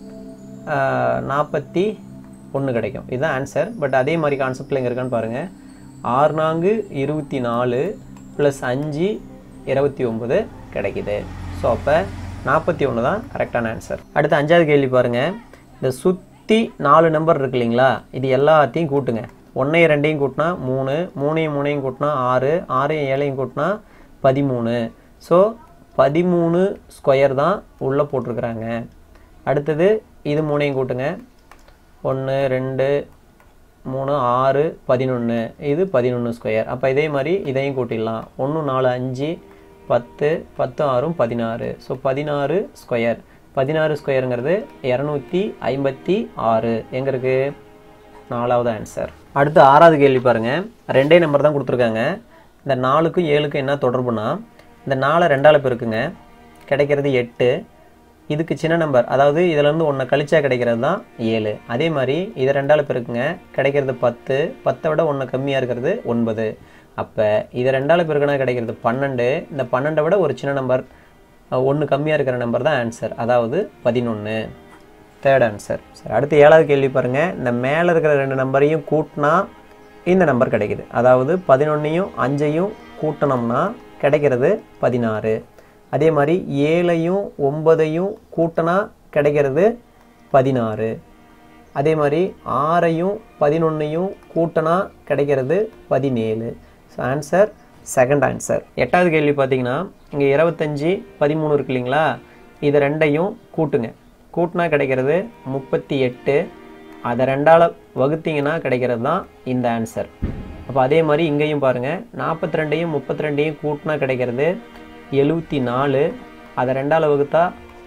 நாற்பத்தி ஒன்று கிடைக்கும் இதுதான் ஆன்சர் பட் அதே மாதிரி கான்செப்டில் எங்கே இருக்கான்னு பாருங்கள் ஆறு நான்கு இருபத்தி நாலு ப்ளஸ் அஞ்சு இருபத்தி ஒம்பது கிடைக்குது ஸோ அப்போ நாற்பத்தி ஒன்று தான் கரெக்டான ஆன்சர் அடுத்து அஞ்சாவது கேள்வி பாருங்கள் இந்த சுற்றி நாலு நம்பர் இருக்கு இல்லைங்களா இது எல்லாத்தையும் கூட்டுங்க ஒன்றையும் ரெண்டையும் கூட்டினா மூணு மூணையும் மூணையும் கூட்டினா ஆறு ஆறையும் ஏழையும் கூட்டினா பதிமூணு ஸோ பதிமூணு ஸ்கொயர் தான் உள்ளே போட்டிருக்கிறாங்க அடுத்தது இது மூணையும் கூட்டுங்க ஒன்று ரெண்டு மூணு ஆறு பதினொன்று இது பதினொன்று ஸ்கொயர் அப்போ இதே மாதிரி இதையும் கூட்டிடலாம் ஒன்று நாலு அஞ்சு பத்து பத்து ஆறும் பதினாறு ஸோ பதினாறு ஸ்கொயர் பதினாறு ஸ்கொயருங்கிறது இரநூத்தி ஐம்பத்தி ஆறு எங்கே இருக்குது நாலாவது ஆன்சர் அடுத்து ஆறாவது கேள்வி பாருங்கள் ரெண்டே நம்பர் தான் கொடுத்துருக்காங்க இந்த நாலுக்கும் ஏழுக்கும் என்ன தொடர்புனா இந்த நாலை ரெண்டால் பெருக்குங்க கிடைக்கிறது எட்டு இதுக்கு சின்ன நம்பர் அதாவது இதிலேருந்து ஒன்று கழிச்சா கிடைக்கிறது தான் ஏழு அதே மாதிரி இதை ரெண்டால் பெருக்குங்க கிடைக்கிறது பத்து பத்தை விட ஒன்று கம்மியாக இருக்கிறது ஒன்பது அப்போ இதை ரெண்டால் பெருக்குனா கிடைக்கிறது பன்னெண்டு இந்த பன்னெண்டை விட ஒரு சின்ன நம்பர் ஒன்று கம்மியாக இருக்கிற நம்பர் தான் ஆன்சர் அதாவது பதினொன்று தேர்ட் ஆன்சர் சரி அடுத்து ஏழாவது கேள்வி பாருங்கள் இந்த மேலே இருக்கிற ரெண்டு நம்பரையும் கூட்டினா இந்த நம்பர் கிடைக்குது அதாவது பதினொன்னையும் அஞ்சையும் கூட்டினோம்னா கிடைக்கிறது பதினாறு அதே மாதிரி ஏழையும் ஒன்பதையும் கூட்டினா கிடைக்கிறது பதினாறு அதே மாதிரி ஆறையும் பதினொன்னையும் கூட்டினா கிடைக்கிறது பதினேழு ஸோ ஆன்சர் செகண்ட் ஆன்சர் எட்டாவது கேள்வி பார்த்தீங்கன்னா இங்கே இருபத்தஞ்சி பதிமூணு இருக்கு இல்லைங்களா இது ரெண்டையும் கூட்டுங்க கூட்டினா கிடைக்கிறது முப்பத்தி எட்டு அதை ரெண்டால் வகுத்தீங்கன்னா கிடைக்கிறது தான் இந்த ஆன்சர் அப்போ அதே மாதிரி இங்கேயும் பாருங்கள் நாற்பத்தி ரெண்டையும் முப்பத்தி ரெண்டையும் கூட்டினா கிடைக்கிறது எழுபத்தி நாலு அதை ரெண்டால் வகுத்தா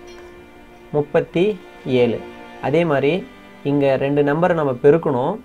முப்பத்தி ஏழு அதே மாதிரி இங்கே ரெண்டு நம்பரை நம்ம பெருக்கணும்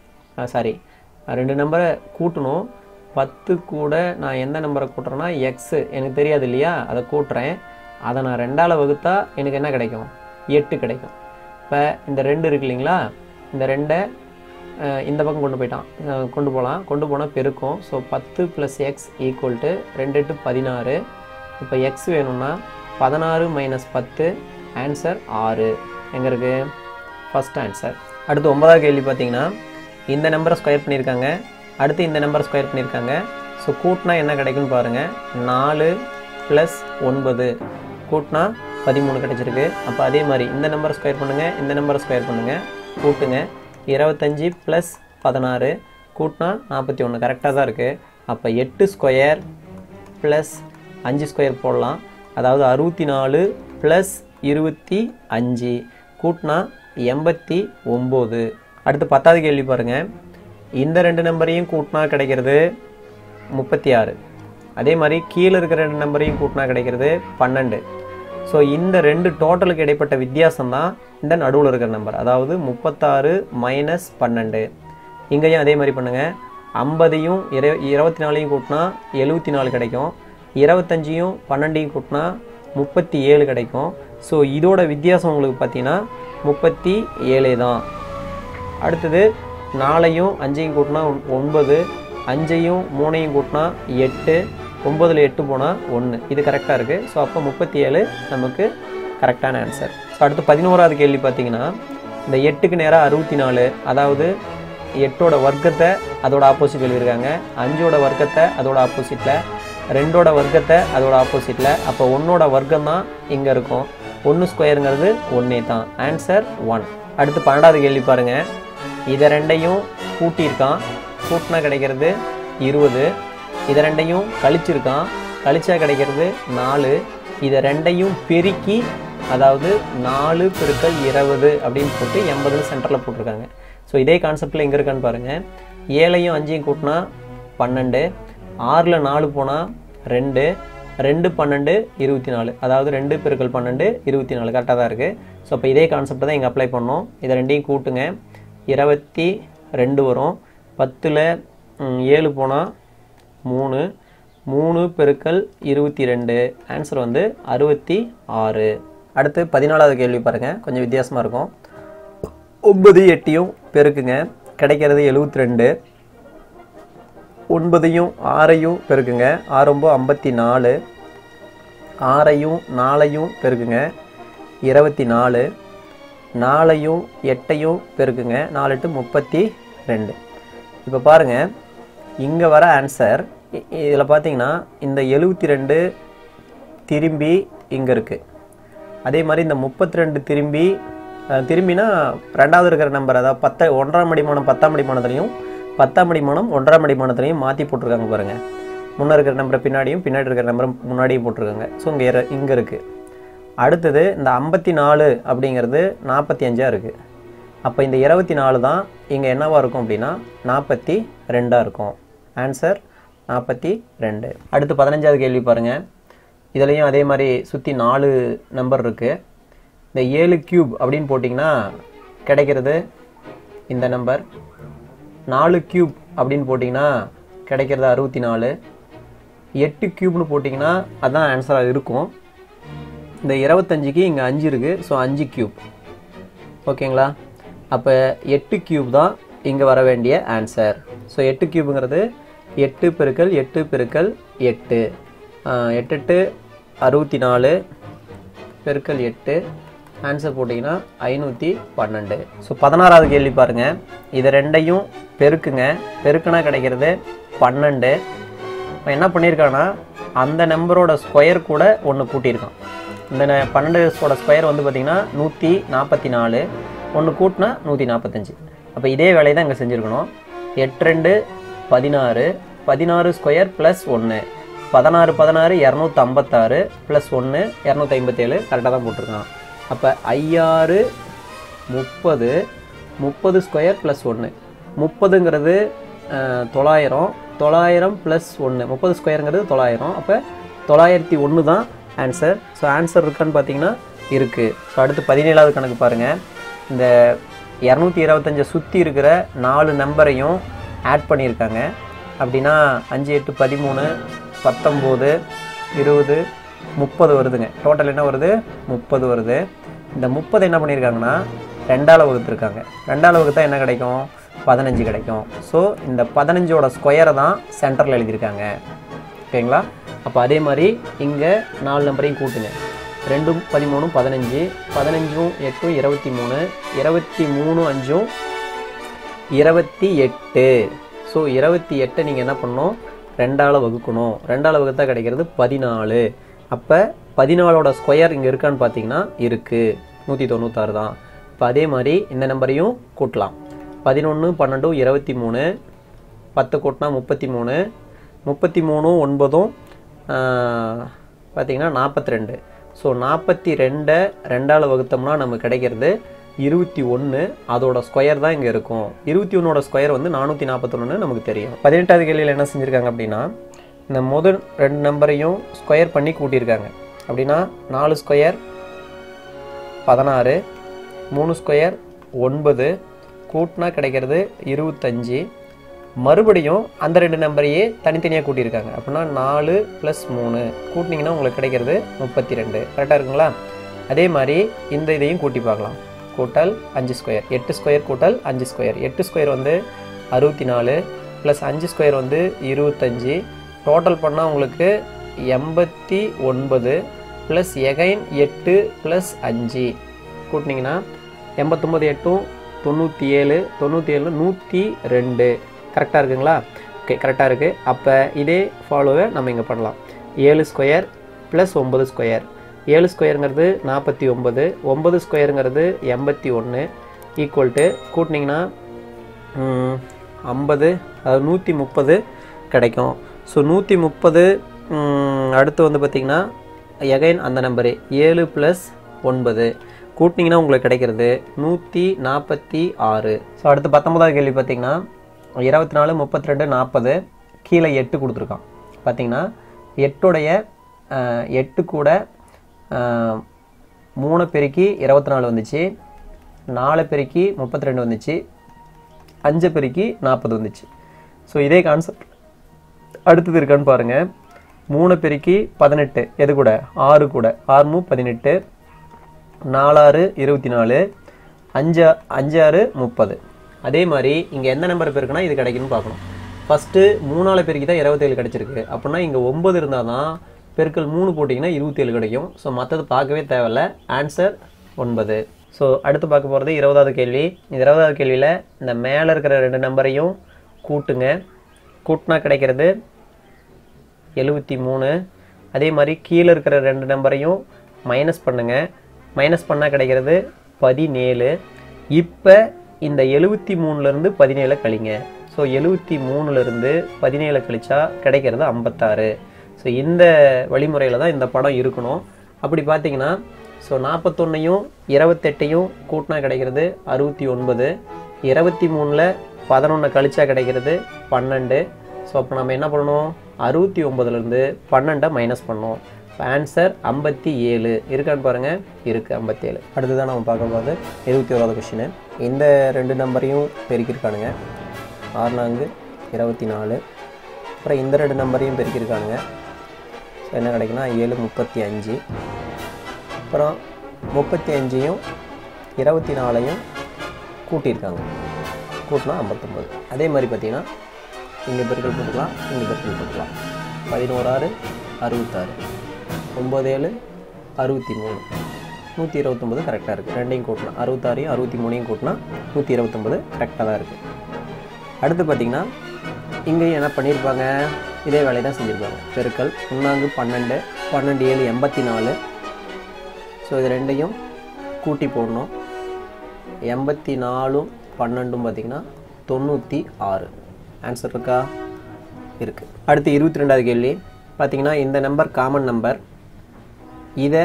சாரி ரெண்டு நம்பரை கூட்டணும் பத்து கூட நான் எந்த நம்பரை கூட்டுறேன்னா எக்ஸு எனக்கு தெரியாது இல்லையா அதை கூட்டுறேன் அதை நான் ரெண்டால் வகுத்தா எனக்கு என்ன கிடைக்கும் எட்டு கிடைக்கும் இப்போ இந்த ரெண்டு இருக்கு இல்லைங்களா இந்த ரெண்டை அஹ், இந்த பக்கம் கொண்டு போயிட்டான் அஹ், கொண்டு போகலாம் கொண்டு போனால் பெருக்கும் ஸோ பத்து ப்ளஸ் எக்ஸ் ஈக்குவல் டு ரெண்டு எட்டு பதினாறு இப்போ எக்ஸ் வேணும்னா பதினாறு மைனஸ் பத்து ஆன்சர் ஆறு எங்கே இருக்குது ஃபர்ஸ்ட் ஆன்சர் அடுத்து ஒன்பதாவது கேள்வி பார்த்தீங்கன்னா இந்த நம்பரை ஸ்கொயர் பண்ணியிருக்காங்க அடுத்து இந்த நம்பரை ஸ்கொயர் பண்ணியிருக்காங்க ஸோ கூட்டினா என்ன கிடைக்கும்னு பாருங்கள் நாலு ப்ளஸ் ஒன்பது கூட்டினா பதிமூணு கிடைச்சிருக்கு அப்போ அதே மாதிரி இந்த நம்பரை ஸ்கொயர் பண்ணுங்கள் இந்த நம்பரை ஸ்கொயர் பண்ணுங்கள் கூட்டுங்க இருபத்தஞ்சி ப்ளஸ் பதினாறு கூட்டினா நாற்பத்தி ஒன்று கரெக்டாக தான் இருக்குது அப்போ எட்டு ஸ்கொயர் ப்ளஸ் அஞ்சு ஸ்கொயர் போடலாம் அதாவது அறுபத்தி நாலு ப்ளஸ் இருபத்தி அஞ்சு கூட்டினா எண்பத்தி ஒம்பது அடுத்து பத்தாவது கேள்வி பாருங்கள் இந்த ரெண்டு நம்பரையும் கூட்டினா கிடைக்கிறது முப்பத்தி ஆறு அதே மாதிரி கீழே இருக்கிற ரெண்டு நம்பரையும் கூட்டினா கிடைக்கிறது பன்னெண்டு ஸோ இந்த ரெண்டு டோட்டலுக்கு இடைப்பட்ட வித்தியாசம் தான் இந்த நடுவில் இருக்கிற நம்பர் அதாவது முப்பத்தாறு மைனஸ் பன்னெண்டு இங்கேயும் அதே மாதிரி பண்ணுங்கள் ஐம்பதையும் இர இருபத்தி நாலையும் கூட்டினா எழுபத்தி நாலு கிடைக்கும் இருபத்தஞ்சியும் பன்னெண்டையும் கூட்டினா முப்பத்தி ஏழு கிடைக்கும் ஸோ இதோட வித்தியாசம் உங்களுக்கு பார்த்தீங்கன்னா முப்பத்தி ஏழே தான் அடுத்தது நாலையும் அஞ்சையும் கூட்டினா ஒன்- ஒன்பது அஞ்சையும் மூணையும் கூட்டினா எட்டு ஒம்பதில் எட்டு போனால் ஒன்று இது கரெக்டாக இருக்குது ஸோ அப்போ முப்பத்தி ஏழு நமக்கு கரெக்டான ஆன்சர் ஸோ அடுத்து பதினோராவது கேள்வி பார்த்தீங்கன்னா இந்த எட்டுக்கு நேராக அறுபத்தி நாலு அதாவது எட்டோட வர்க்கத்தை அதோட ஆப்போசிட் எழுதியிருக்காங்க அஞ்சோட வர்க்கத்தை அதோட ஆப்போசிட்டில் ரெண்டோட வர்க்கத்தை அதோட ஆப்போசிட்டில் அப்போ ஒன்னோட வர்க்கம் தான் இங்கே இருக்கும் ஒன்று ஸ்கொயருங்கிறது ஒன்றே தான் ஆன்சர் ஒன் அடுத்து பன்னெண்டாவது கேள்வி பாருங்கள் இதை ரெண்டையும் கூட்டியிருக்கான் கூட்டினா கிடைக்கிறது இருபது இதை ரெண்டையும் கழிச்சிருக்கான் கழிச்சா கிடைக்கிறது நாலு இதை ரெண்டையும் பெருக்கி அதாவது நாலு பெருக்கல் இருபது அப்படின்னு போட்டு எண்பதுன்னு சென்டரில் போட்டிருக்காங்க ஸோ இதே கான்செப்டில் எங்கே இருக்கான்னு பாருங்கள் ஏழையும் அஞ்சையும் கூட்டினா பன்னெண்டு ஆறில் நாலு போனால் ரெண்டு ரெண்டு பன்னெண்டு இருபத்தி நாலு அதாவது ரெண்டு பெருக்கல் பன்னெண்டு இருபத்தி நாலு கரெக்டாக தான் இருக்குது ஸோ இப்போ இதே கான்செப்ட் தான் இங்கே அப்ளை பண்ணோம் இதை ரெண்டையும் கூட்டுங்க இருபத்தி ரெண்டு வரும் பத்தில் ஏழு போனால் மூணு மூணு பெருக்கல் இருபத்தி ரெண்டு ஆன்சர் வந்து அறுபத்தி ஆறு அடுத்து பதினாலாவது கேள்வி பாருங்கள் கொஞ்சம் வித்தியாசமாக இருக்கும் ஒன்பது எட்டையும் பெருக்குங்க கிடைக்கிறது எழுபத்தி ரெண்டு ஒன்பதையும் ஆறையும் பெருக்குங்க ஆறு ஒம்பது ஐம்பத்தி நாலு ஆறையும் நாலையும் பெருக்குங்க இருபத்தி நாலு நாலையும் எட்டையும் பெருக்குங்க நாலு எட்டு முப்பத்தி ரெண்டு இப்போ பாருங்கள் இங்கே வர ஆன்சர் இதில் பார்த்தீங்கன்னா இந்த எழுபத்தி ரெண்டு திரும்பி இங்கே இருக்குது அதே மாதிரி இந்த முப்பத்தி ரெண்டு திரும்பி அஹ், திரும்பினா ரெண்டாவது இருக்கிற நம்பர் அதாவது பத்த ஒன்றாம் அடிமானம் பத்தாம் அடிமானத்துலையும் பத்தாம் அடிமானம் ஒன்றாம் அடிமானத்துலையும் மாற்றி போட்டிருக்காங்க பாருங்கள் முன்னே இருக்கிற நம்பரை பின்னாடியும் பின்னாடி இருக்கிற நம்பரை முன்னாடியும் போட்டிருக்காங்க ஸோ இங்கே இங்கே இருக்குது அடுத்தது இந்த ஐம்பத்தி நாலு அப்படிங்கிறது நாற்பத்தி அஞ்சாக இருக்குது அப்போ இந்த இருபத்தி நாலு தான் இங்கே என்னவா இருக்கும் அப்படின்னா நாற்பத்தி ரெண்டாக இருக்கும் ஆன்சர் நாற்பத்தி ரெண்டு அடுத்து பதினஞ்சாவது கேள்வி பாருங்கள் இதுலேயும் அதே மாதிரி சுற்றி நாலு நம்பர் இருக்குது இந்த ஏழு கியூப் அப்படின்னு போட்டிங்கன்னா கிடைக்கிறது இந்த நம்பர் நாலு கியூப் அப்படின்னு போட்டிங்கன்னா கிடைக்கிறது அறுபத்தி நாலு எட்டு கியூப்னு போட்டிங்கன்னா அதான் ஆன்சராக இருக்கும் இந்த இருபத்தஞ்சிக்கு இங்கே அஞ்சு இருக்குது ஸோ அஞ்சு கியூப் ஓகேங்களா அப்போ எட்டு கியூப் தான் இங்கே வர வேண்டிய ஆன்சர் ஸோ எட்டு கியூபுங்கிறது எட்டு பெருக்கல் எட்டு பெருக்கல் எட்டு ஆஹ், எட்டு எட்டு அறுபத்தி நாலு பெருக்கல் எட்டு ஆன்சர் போட்டிங்கன்னா ஐநூற்றி பன்னெண்டு ஸோ பதினாறாவது கேள்வி பாருங்கள் இதை ரெண்டையும் பெருக்குங்க பெருக்குனா கிடைக்கிறது பன்னெண்டு இப்போ என்ன பண்ணியிருக்கான்னா அந்த நம்பரோட ஸ்கொயர் கூட ஒன்று கூட்டியிருக்கான் இந்த ந- பன்னெண்டோட ஸ்கொயர் வந்து பார்த்திங்கன்னா நூற்றி நாற்பத்தி நாலு ஒன்று கூட்டினா நூற்றி நாற்பத்தஞ்சு அப்போ இதே வேலையை தான் இங்கே செஞ்சுருக்கணும் எட்டு ரெண்டு பதினாறு பதினாறு ஸ்கொயர் ப்ளஸ் ஒன்று பதினாறு பதினாறு இரநூத்தி ஐம்பத்தாறு ப்ளஸ் ஒன்று இரநூத்தி ஐம்பத்தேழு கரெக்டாக தான் போட்டிருக்கான் அப்போ ஐயாறு முப்பது முப்பது ஸ்கொயர் ப்ளஸ் ஒன்று முப்பதுங்கிறது அஹ், தொள்ளாயிரம் தொள்ளாயிரம் ப்ளஸ் ஒன்று முப்பது ஸ்கொயருங்கிறது தொள்ளாயிரம் அப்போ தொள்ளாயிரத்தி ஒன்று தான் ஆன்சர் ஸோ ஆன்சர் இருக்கான்னு பார்த்தீங்கன்னா இருக்குது ஸோ அடுத்து பதினேழாவது கணக்கு பாருங்கள் இந்த இரநூத்தி இருபத்தஞ்சை சுற்றி இருக்கிற நாலு நம்பரையும் ஆட் பண்ணியிருக்காங்க அப்படின்னா அஞ்சு எட்டு பதிமூணு பத்தொம்போது இருபது முப்பது வருதுங்க டோட்டல் என்ன வருது முப்பது வருது இந்த முப்பது என்ன பண்ணியிருக்காங்கன்னா ரெண்டால் வகுத்துருக்காங்க ரெண்டால் வகுத்தா என்ன கிடைக்கும் பதினஞ்சு கிடைக்கும் ஸோ இந்த பதினஞ்சோட ஸ்கொயரை தான் சென்டரில் எழுதியிருக்காங்க ஓகேங்களா அப்போ அதே மாதிரி இங்கே நாலு நம்பரையும் கூட்டுங்க ரெண்டும் பதிமூணும் பதினஞ்சு பதினஞ்சும் எட்டும் இருபத்தி மூணு இருபத்தி மூணு அஞ்சும் இருபத்தி எட்டு ஸோ இருபத்தி எட்டை நீங்கள் என்ன பண்ணணும் ரெண்டால் வகுக்கணும் ரெண்டால் வகுத்தா கிடைக்கிறது பதினாலு அப்போ பதினாலோட ஸ்கொயர் இங்கே இருக்கான்னு பார்த்தீங்கன்னா இருக்குது நூற்றி தொண்ணூத்தாறு தான் இப்போ அதே மாதிரி இந்த நம்பரையும் கூட்டலாம் பதினொன்று பன்னெண்டும் இருபத்தி மூணு பத்து கூட்டினா முப்பத்தி மூணு முப்பத்தி மூணும் ஒன்பதும் பார்த்தீங்கன்னா நாற்பத்தி ரெண்டு ஸோ நாற்பத்தி ரெண்டை ரெண்டால் வகுத்தோம்னா நமக்கு கிடைக்கிறது இருபத்தி ஒன்று அதோட ஸ்கொயர் தான் இங்கே இருக்கும் இருபத்தி ஒன்னோட ஸ்கொயர் வந்து நானூற்றி நாற்பத்தொன்னு நமக்கு தெரியும் பதினெட்டாவது கேள்வியில் என்ன செஞ்சுருக்காங்க அப்படின்னா இந்த முதல் ரெண்டு நம்பரையும் ஸ்கொயர் பண்ணி கூட்டியிருக்காங்க அப்படின்னா நாலு ஸ்கொயர் பதினாறு மூணு ஸ்கொயர் ஒன்பது கூட்டினா கிடைக்கிறது இருபத்தஞ்சி மறுபடியும் அந்த ரெண்டு நம்பரையே தனித்தனியாக கூட்டியிருக்காங்க அப்படின்னா நாலு ப்ளஸ் மூணு கூட்டினீங்கன்னா உங்களுக்கு கிடைக்கிறது முப்பத்தி ரெண்டு கரெக்டாக இருக்குங்களா அதே மாதிரி இந்த இதையும் கூட்டி பார்க்கலாம் கூட்டல் அஞ்சு ஸ்கொயர் எட்டு ஸ்கொயர் கூட்டல் அஞ்சு ஸ்கொயர் எட்டு ஸ்கொயர் வந்து அறுபத்தி நாலு ப்ளஸ் அஞ்சு ஸ்கொயர் வந்து இருபத்தஞ்சி டோட்டல் பண்ணால் உங்களுக்கு எண்பத்தி ஒன்பது ப்ளஸ் எகைன் எட்டு ப்ளஸ் அஞ்சு கூட்டினீங்கன்னா எண்பத்தொம்பது எட்டும் தொண்ணூற்றி ஏழு தொண்ணூற்றி ஏழு நூற்றி ரெண்டு கரெக்டாக இருக்குங்களா ஓகே கரெக்டாக இருக்குது அப்போ இதே ஃபாலோவை நம்ம இங்கே பண்ணலாம் ஏழு ஸ்கொயர் ப்ளஸ் ஒம்பது ஸ்கொயர் ஏழு ஸ்கொயருங்கிறது நாற்பத்தி ஒம்பது ஒம்பது ஸ்கொயருங்கிறது எண்பத்தி ஒன்று ஈக்குவல் டு கூட்டினீங்கன்னா ஐம்பது அதாவது நூற்றி முப்பது கிடைக்கும் ஸோ நூற்றி முப்பது அடுத்து வந்து பார்த்திங்கன்னா எகைன் அந்த நம்பரு ஏழு ப்ளஸ் ஒன்பது கூட்டினீங்கன்னா உங்களுக்கு கிடைக்கிறது நூற்றி நாற்பத்தி ஆறு ஸோ அடுத்து பத்தொன்பதாவது கேள்வி பார்த்தீங்கன்னா இருபத்தி நாலு முப்பத்தி ரெண்டு நாற்பது கீழே எட்டு கொடுத்துருக்கான் பார்த்தீங்கன்னா எட்டுடைய அஹ், எட்டு கூட அஹ், மூணு பெருக்கி இருபத்தி நாலு வந்துச்சு நாலு பெருக்கி முப்பத்தி ரெண்டு வந்துச்சு அஞ்சு பெருக்கி நாற்பது வந்துச்சு ஸோ இதே கான்செப்ட் அடுத்தது இருக்கான்னு பாருங்க மூணு பெருக்கி பதினெட்டு எது கூட ஆறு கூட ஆறு மூ பதினெட்டு நாலாறு இருபத்தி நாலு அஞ்சு அஞ்சாறு முப்பது அதே மாதிரி இங்கே எந்த நம்பர் பெருக்குன்னா இது கிடைக்குன்னு பார்க்கணும் ஃபஸ்ட்டு மூணால பெருக்கி தான் இருபத்தேழு கிடைச்சிருக்கு அப்படின்னா இங்கே ஒன்பது இருந்தால் தான் பெருக்கல் மூணு போட்டிங்கன்னா இருபத்தேழு கிடைக்கும் ஸோ மற்றது பார்க்கவே தேவையில்ல ஆன்சர் ஒன்பது ஸோ அடுத்து பார்க்க போகிறது இருபதாவது கேள்வி இந்த இருபதாவது கேள்வியில் இந்த மேலே இருக்கிற ரெண்டு நம்பரையும் கூட்டுங்க கூட்டினா கிடைக்கிறது எழுபத்தி மூணு அதே மாதிரி கீழே இருக்கிற ரெண்டு நம்பரையும் மைனஸ் பண்ணுங்க மைனஸ் பண்ணால் கிடைக்கிறது பதினேழு இப்போ இந்த எழுபத்தி மூணுலேருந்து பதினேழை கழிங்க ஸோ எழுபத்தி மூணுலேருந்து பதினேழு கழிச்சா கிடைக்கிறது ஐம்பத்தாறு ஸோ இந்த வழிமுறையில் தான் இந்த படம் இருக்கணும் அப்படி பார்த்தீங்கன்னா ஸோ நாற்பத்தொன்னையும் இருபத்தெட்டையும் கூட்டினா கிடைக்கிறது அறுபத்தி ஒன்பது இருபத்தி மூணில் பதினொன்று கழிச்சா கிடைக்கிறது பன்னெண்டு ஸோ அப்போ நம்ம என்ன பண்ணணும் அறுபத்தி ஒம்பதுலேருந்து பன்னெண்டை மைனஸ் பண்ணோம் இப்போ ஆன்சர் ஐம்பத்தி ஏழு இருக்கான்னு பாருங்கள் இருக்குது ஐம்பத்தேழு அடுத்ததான் நம்ம பார்க்க போகிறது இருபத்தி ஓராவது கொஷினு இந்த ரெண்டு நம்பரையும் பெருக்கியிருக்கானுங்க ஆறு நான்கு இருபத்தி நாலு அப்புறம் இந்த ரெண்டு நம்பரையும் பெருக்கியிருக்கானுங்க ஸோ என்ன கிடைக்குன்னா ஏழு முப்பத்தி அஞ்சு அப்புறம் முப்பத்தி அஞ்சையும் இருபத்தி நாலையும் கூட்டியிருக்காங்க கூட்டினா ஐம்பத்தொம்பது அதே மாதிரி பார்த்தீங்கன்னா இங்கே பெருக்கல் போட்டுக்கலாம் இங்கே பெருக்கல் போட்டுக்கலாம் பதினோராறு அறுபத்தாறு ஒம்பது ஏழு அறுபத்தி மூணு நூற்றி இருபத்தொம்பது கரெக்டாக இருக்குது ரெண்டையும் கூட்டினா அறுபத்தாறையும் அறுபத்தி மூணையும் கூட்டினா நூற்றி இருபத்தொம்பது கரெக்டாக தான் இருக்குது அடுத்து பார்த்தீங்கன்னா இங்கேயும் என்ன பண்ணியிருப்பாங்க இதே வேலையை தான் செஞ்சுருப்பாங்க பெருக்கல் முன்னாங்கு பன்னெண்டு பன்னெண்டு ஏழு எண்பத்தி நாலு ஸோ இது ரெண்டையும் கூட்டி போடணும் எண்பத்தி நாலும் பன்னெண்டும் பார்த்தீங்கன்னா தொண்ணூற்றி ஆறு ஆன்சர் இருக்கா இருக்குது அடுத்து இருபத்தி ரெண்டாவது கேள்வி பார்த்தீங்கன்னா இந்த நம்பர் காமன் நம்பர் இதை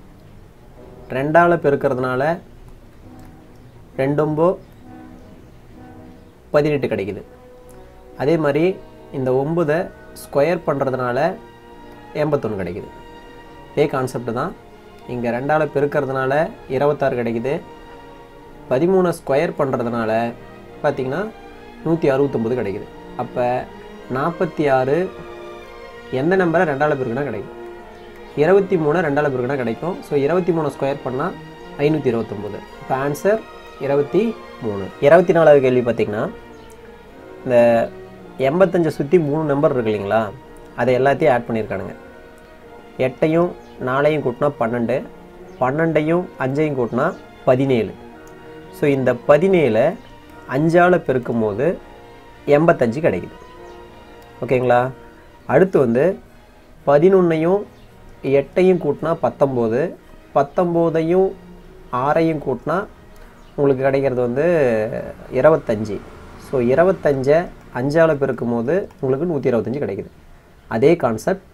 ரெண்டால் பெருக்கிறதுனால ரெண்டொம்போ பதினெட்டு கிடைக்குது அதே மாதிரி இந்த ஒம்பதை ஸ்கொயர் பண்ணுறதுனால எண்பத்தொன்று கிடைக்குது இதே கான்செப்ட் தான் இங்கே ரெண்டால் பெருக்கிறதுனால இருபத்தாறு கிடைக்குது பதிமூணை ஸ்கொயர் பண்ணுறதுனால பார்த்தீங்கன்னா நூற்றி அறுபத்தொம்பது கிடைக்குது அப்போ நாற்பத்தி ஆறு எந்த நம்பரை ரெண்டால் பெருக்குனா கிடைக்கும் இருபத்தி மூணு ரெண்டால் பெருக்குனா கிடைக்கும் ஸோ இருபத்தி மூணு ஸ்கொயர் பண்ணால் ஐநூற்றி இருபத்தொம்போது இப்போ ஆன்சர் இருபத்தி மூணு இருபத்தி நாலாவது கேள்வி பார்த்தீங்கன்னா இந்த எண்பத்தஞ்சை சுற்றி மூணு நம்பர் இருக்கு இல்லைங்களா அதை எல்லாத்தையும் ஆட் பண்ணியிருக்கானுங்க எட்டையும் நாலையும் கூட்டினா பன்னெண்டு பன்னெண்டையும் அஞ்சையும் கூட்டினா பதினேழு ஸோ இந்த பதினேழை அஞ்சால் பெருக்கும் போது எண்பத்தஞ்சு கிடைக்குது ஓகேங்களா அடுத்து வந்து பதினொன்னையும் எட்டையும் கூட்டினா பத்தொம்போது பத்தொம்போதையும் ஆறையும் கூட்டினா உங்களுக்கு கிடைக்கிறது வந்து இருபத்தஞ்சி ஸோ இருபத்தஞ்சை அஞ்சால் பெருக்கும் போது உங்களுக்கு நூற்றி இருபத்தஞ்சி கிடைக்குது அதே கான்செப்ட்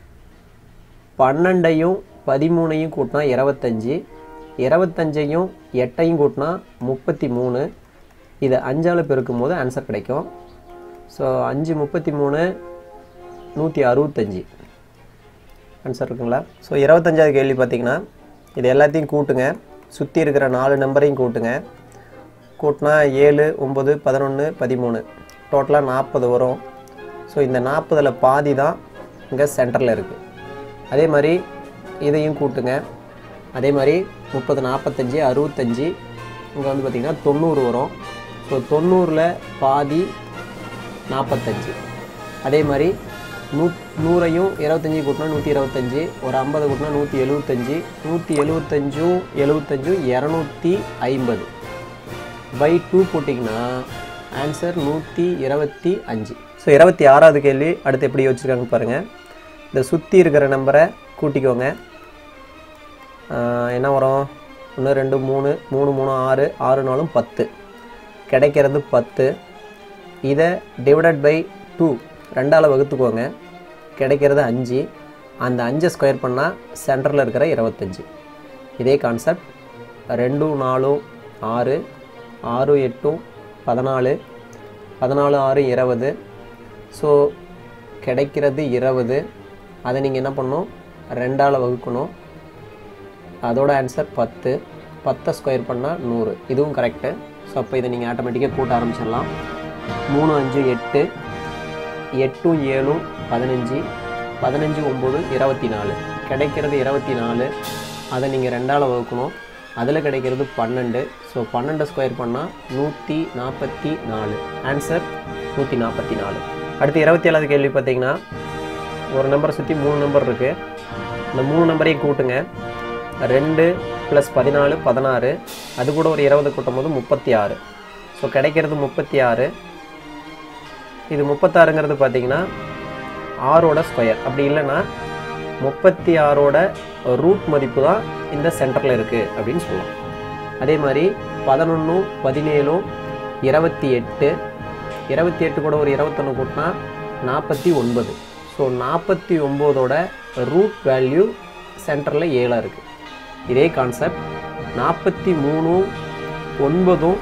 பன்னெண்டையும் பதிமூணையும் கூட்டினா இருபத்தஞ்சி இருபத்தஞ்சையும் எட்டையும் கூட்டினா முப்பத்தி மூணு இதை அஞ்சால் பெருக்கும் போது ஆன்சர் கிடைக்கும் ஸோ அஞ்சு முப்பத்தி மூணு நூற்றி அறுபத்தஞ்சி ஆன்சர் இருக்குங்களா ஸோ இருபத்தஞ்சாவது கேள்வி பார்த்தீங்கன்னா இது எல்லாத்தையும் கூட்டுங்க சுற்றி இருக்கிற நாலு நம்பரையும் கூட்டுங்க கூட்டினா ஏழு ஒம்பது பதினொன்று பதிமூணு டோட்டலாக நாற்பது வரும் ஸோ இந்த நாற்பதில் பாதி தான் இங்கே சென்டரில் இருக்குது அதே மாதிரி இதையும் கூட்டுங்க அதே மாதிரி முப்பது நாற்பத்தஞ்சு அறுபத்தஞ்சி இங்கே வந்து பார்த்திங்கன்னா தொண்ணூறு வரும் ஸோ தொண்ணூறில் பாதி நாற்பத்தஞ்சு அதே மாதிரி நூ நூறையும் இருபத்தஞ்சி கூட்டினா நூற்றி இருபத்தஞ்சி ஒரு ஐம்பது கூட்டினா நூற்றி எழுபத்தஞ்சி நூற்றி எழுபத்தஞ்சும் எழுபத்தஞ்சும் இரநூத்தி ஐம்பது பை டூ போட்டிங்கன்னா ஆன்சர் நூற்றி இருபத்தி அஞ்சு ஸோ இருபத்தி ஆறாவது கேள்வி அடுத்து எப்படி வச்சுருக்காங்க பாருங்கள் இந்த சுற்றி இருக்கிற நம்பரை கூட்டிக்கோங்க ஆஹ் என்ன வரும் ஒன்று ரெண்டு மூணு மூணு மூணு ஆறு ஆறு நாலும் பத்து கிடைக்கிறது பத்து இதை டிவைடட் பை டூ ரெண்டால் வகுத்துக்கோங்க கிடைக்கிறது அஞ்சு அந்த அஞ்சை ஸ்கொயர் பண்ணால் சென்டரில் இருக்கிற இருபத்தஞ்சி இதே கான்செப்ட் ரெண்டும் நாலும் ஆறு ஆறு எட்டும் பதினாலு பதினாலு ஆறு இருபது ஸோ கிடைக்கிறது இருபது அதை நீங்கள் என்ன பண்ணணும் ரெண்டால் வகுக்கணும் அதோட ஆன்சர் பத்து பத்தை ஸ்கொயர் பண்ணால் நூறு இதுவும் கரெக்டு ஸோ அப்போ இதை நீங்கள் ஆட்டோமேட்டிக்காக கூட்ட ஆரம்பிச்சிடலாம் மூணு அஞ்சு எட்டு எட்டும் ஏழும் பதினஞ்சு பதினஞ்சு ஒம்பது இருபத்தி நாலு கிடைக்கிறது இருபத்தி நாலு அதை நீங்கள் ரெண்டால் வகுக்கணும் அதில் கிடைக்கிறது பன்னெண்டு ஸோ பன்னெண்டு ஸ்கொயர் பண்ணால் நூற்றி நாற்பத்தி நாலு ஆன்சர் நூற்றி நாற்பத்தி நாலு அடுத்து இருபத்தி ஏழாவது கேள்வி பார்த்தீங்கன்னா ஒரு நம்பரை சுற்றி மூணு நம்பர் இருக்குது இந்த மூணு நம்பரையும் கூட்டுங்க ரெண்டு ப்ளஸ் பதினாலு பதினாறு அது கூட ஒரு இருபது கூட்டும் போது முப்பத்தி ஆறு ஸோ கிடைக்கிறது முப்பத்தி ஆறு இது முப்பத்தாறுங்கிறது பார்த்தீங்கன்னா ஆறோட ஸ்கொயர் அப்படி இல்லைன்னா முப்பத்தி ஆறோட ரூட் மதிப்பு தான் இந்த சென்டரில் இருக்குது அப்படின்னு சொல்லலாம் அதே மாதிரி பதினொன்றும் பதினேழும் இருபத்தி எட்டு இருபத்தி எட்டு கூட ஒரு இருபத்தொன்று கூட்டினா நாற்பத்தி ஒன்பது ஸோ நாற்பத்தி ஒம்போதோட ரூட் வேல்யூ சென்டரில் ஏழாக இருக்குது இதே கான்செப்ட் நாற்பத்தி மூணும் ஒன்பதும்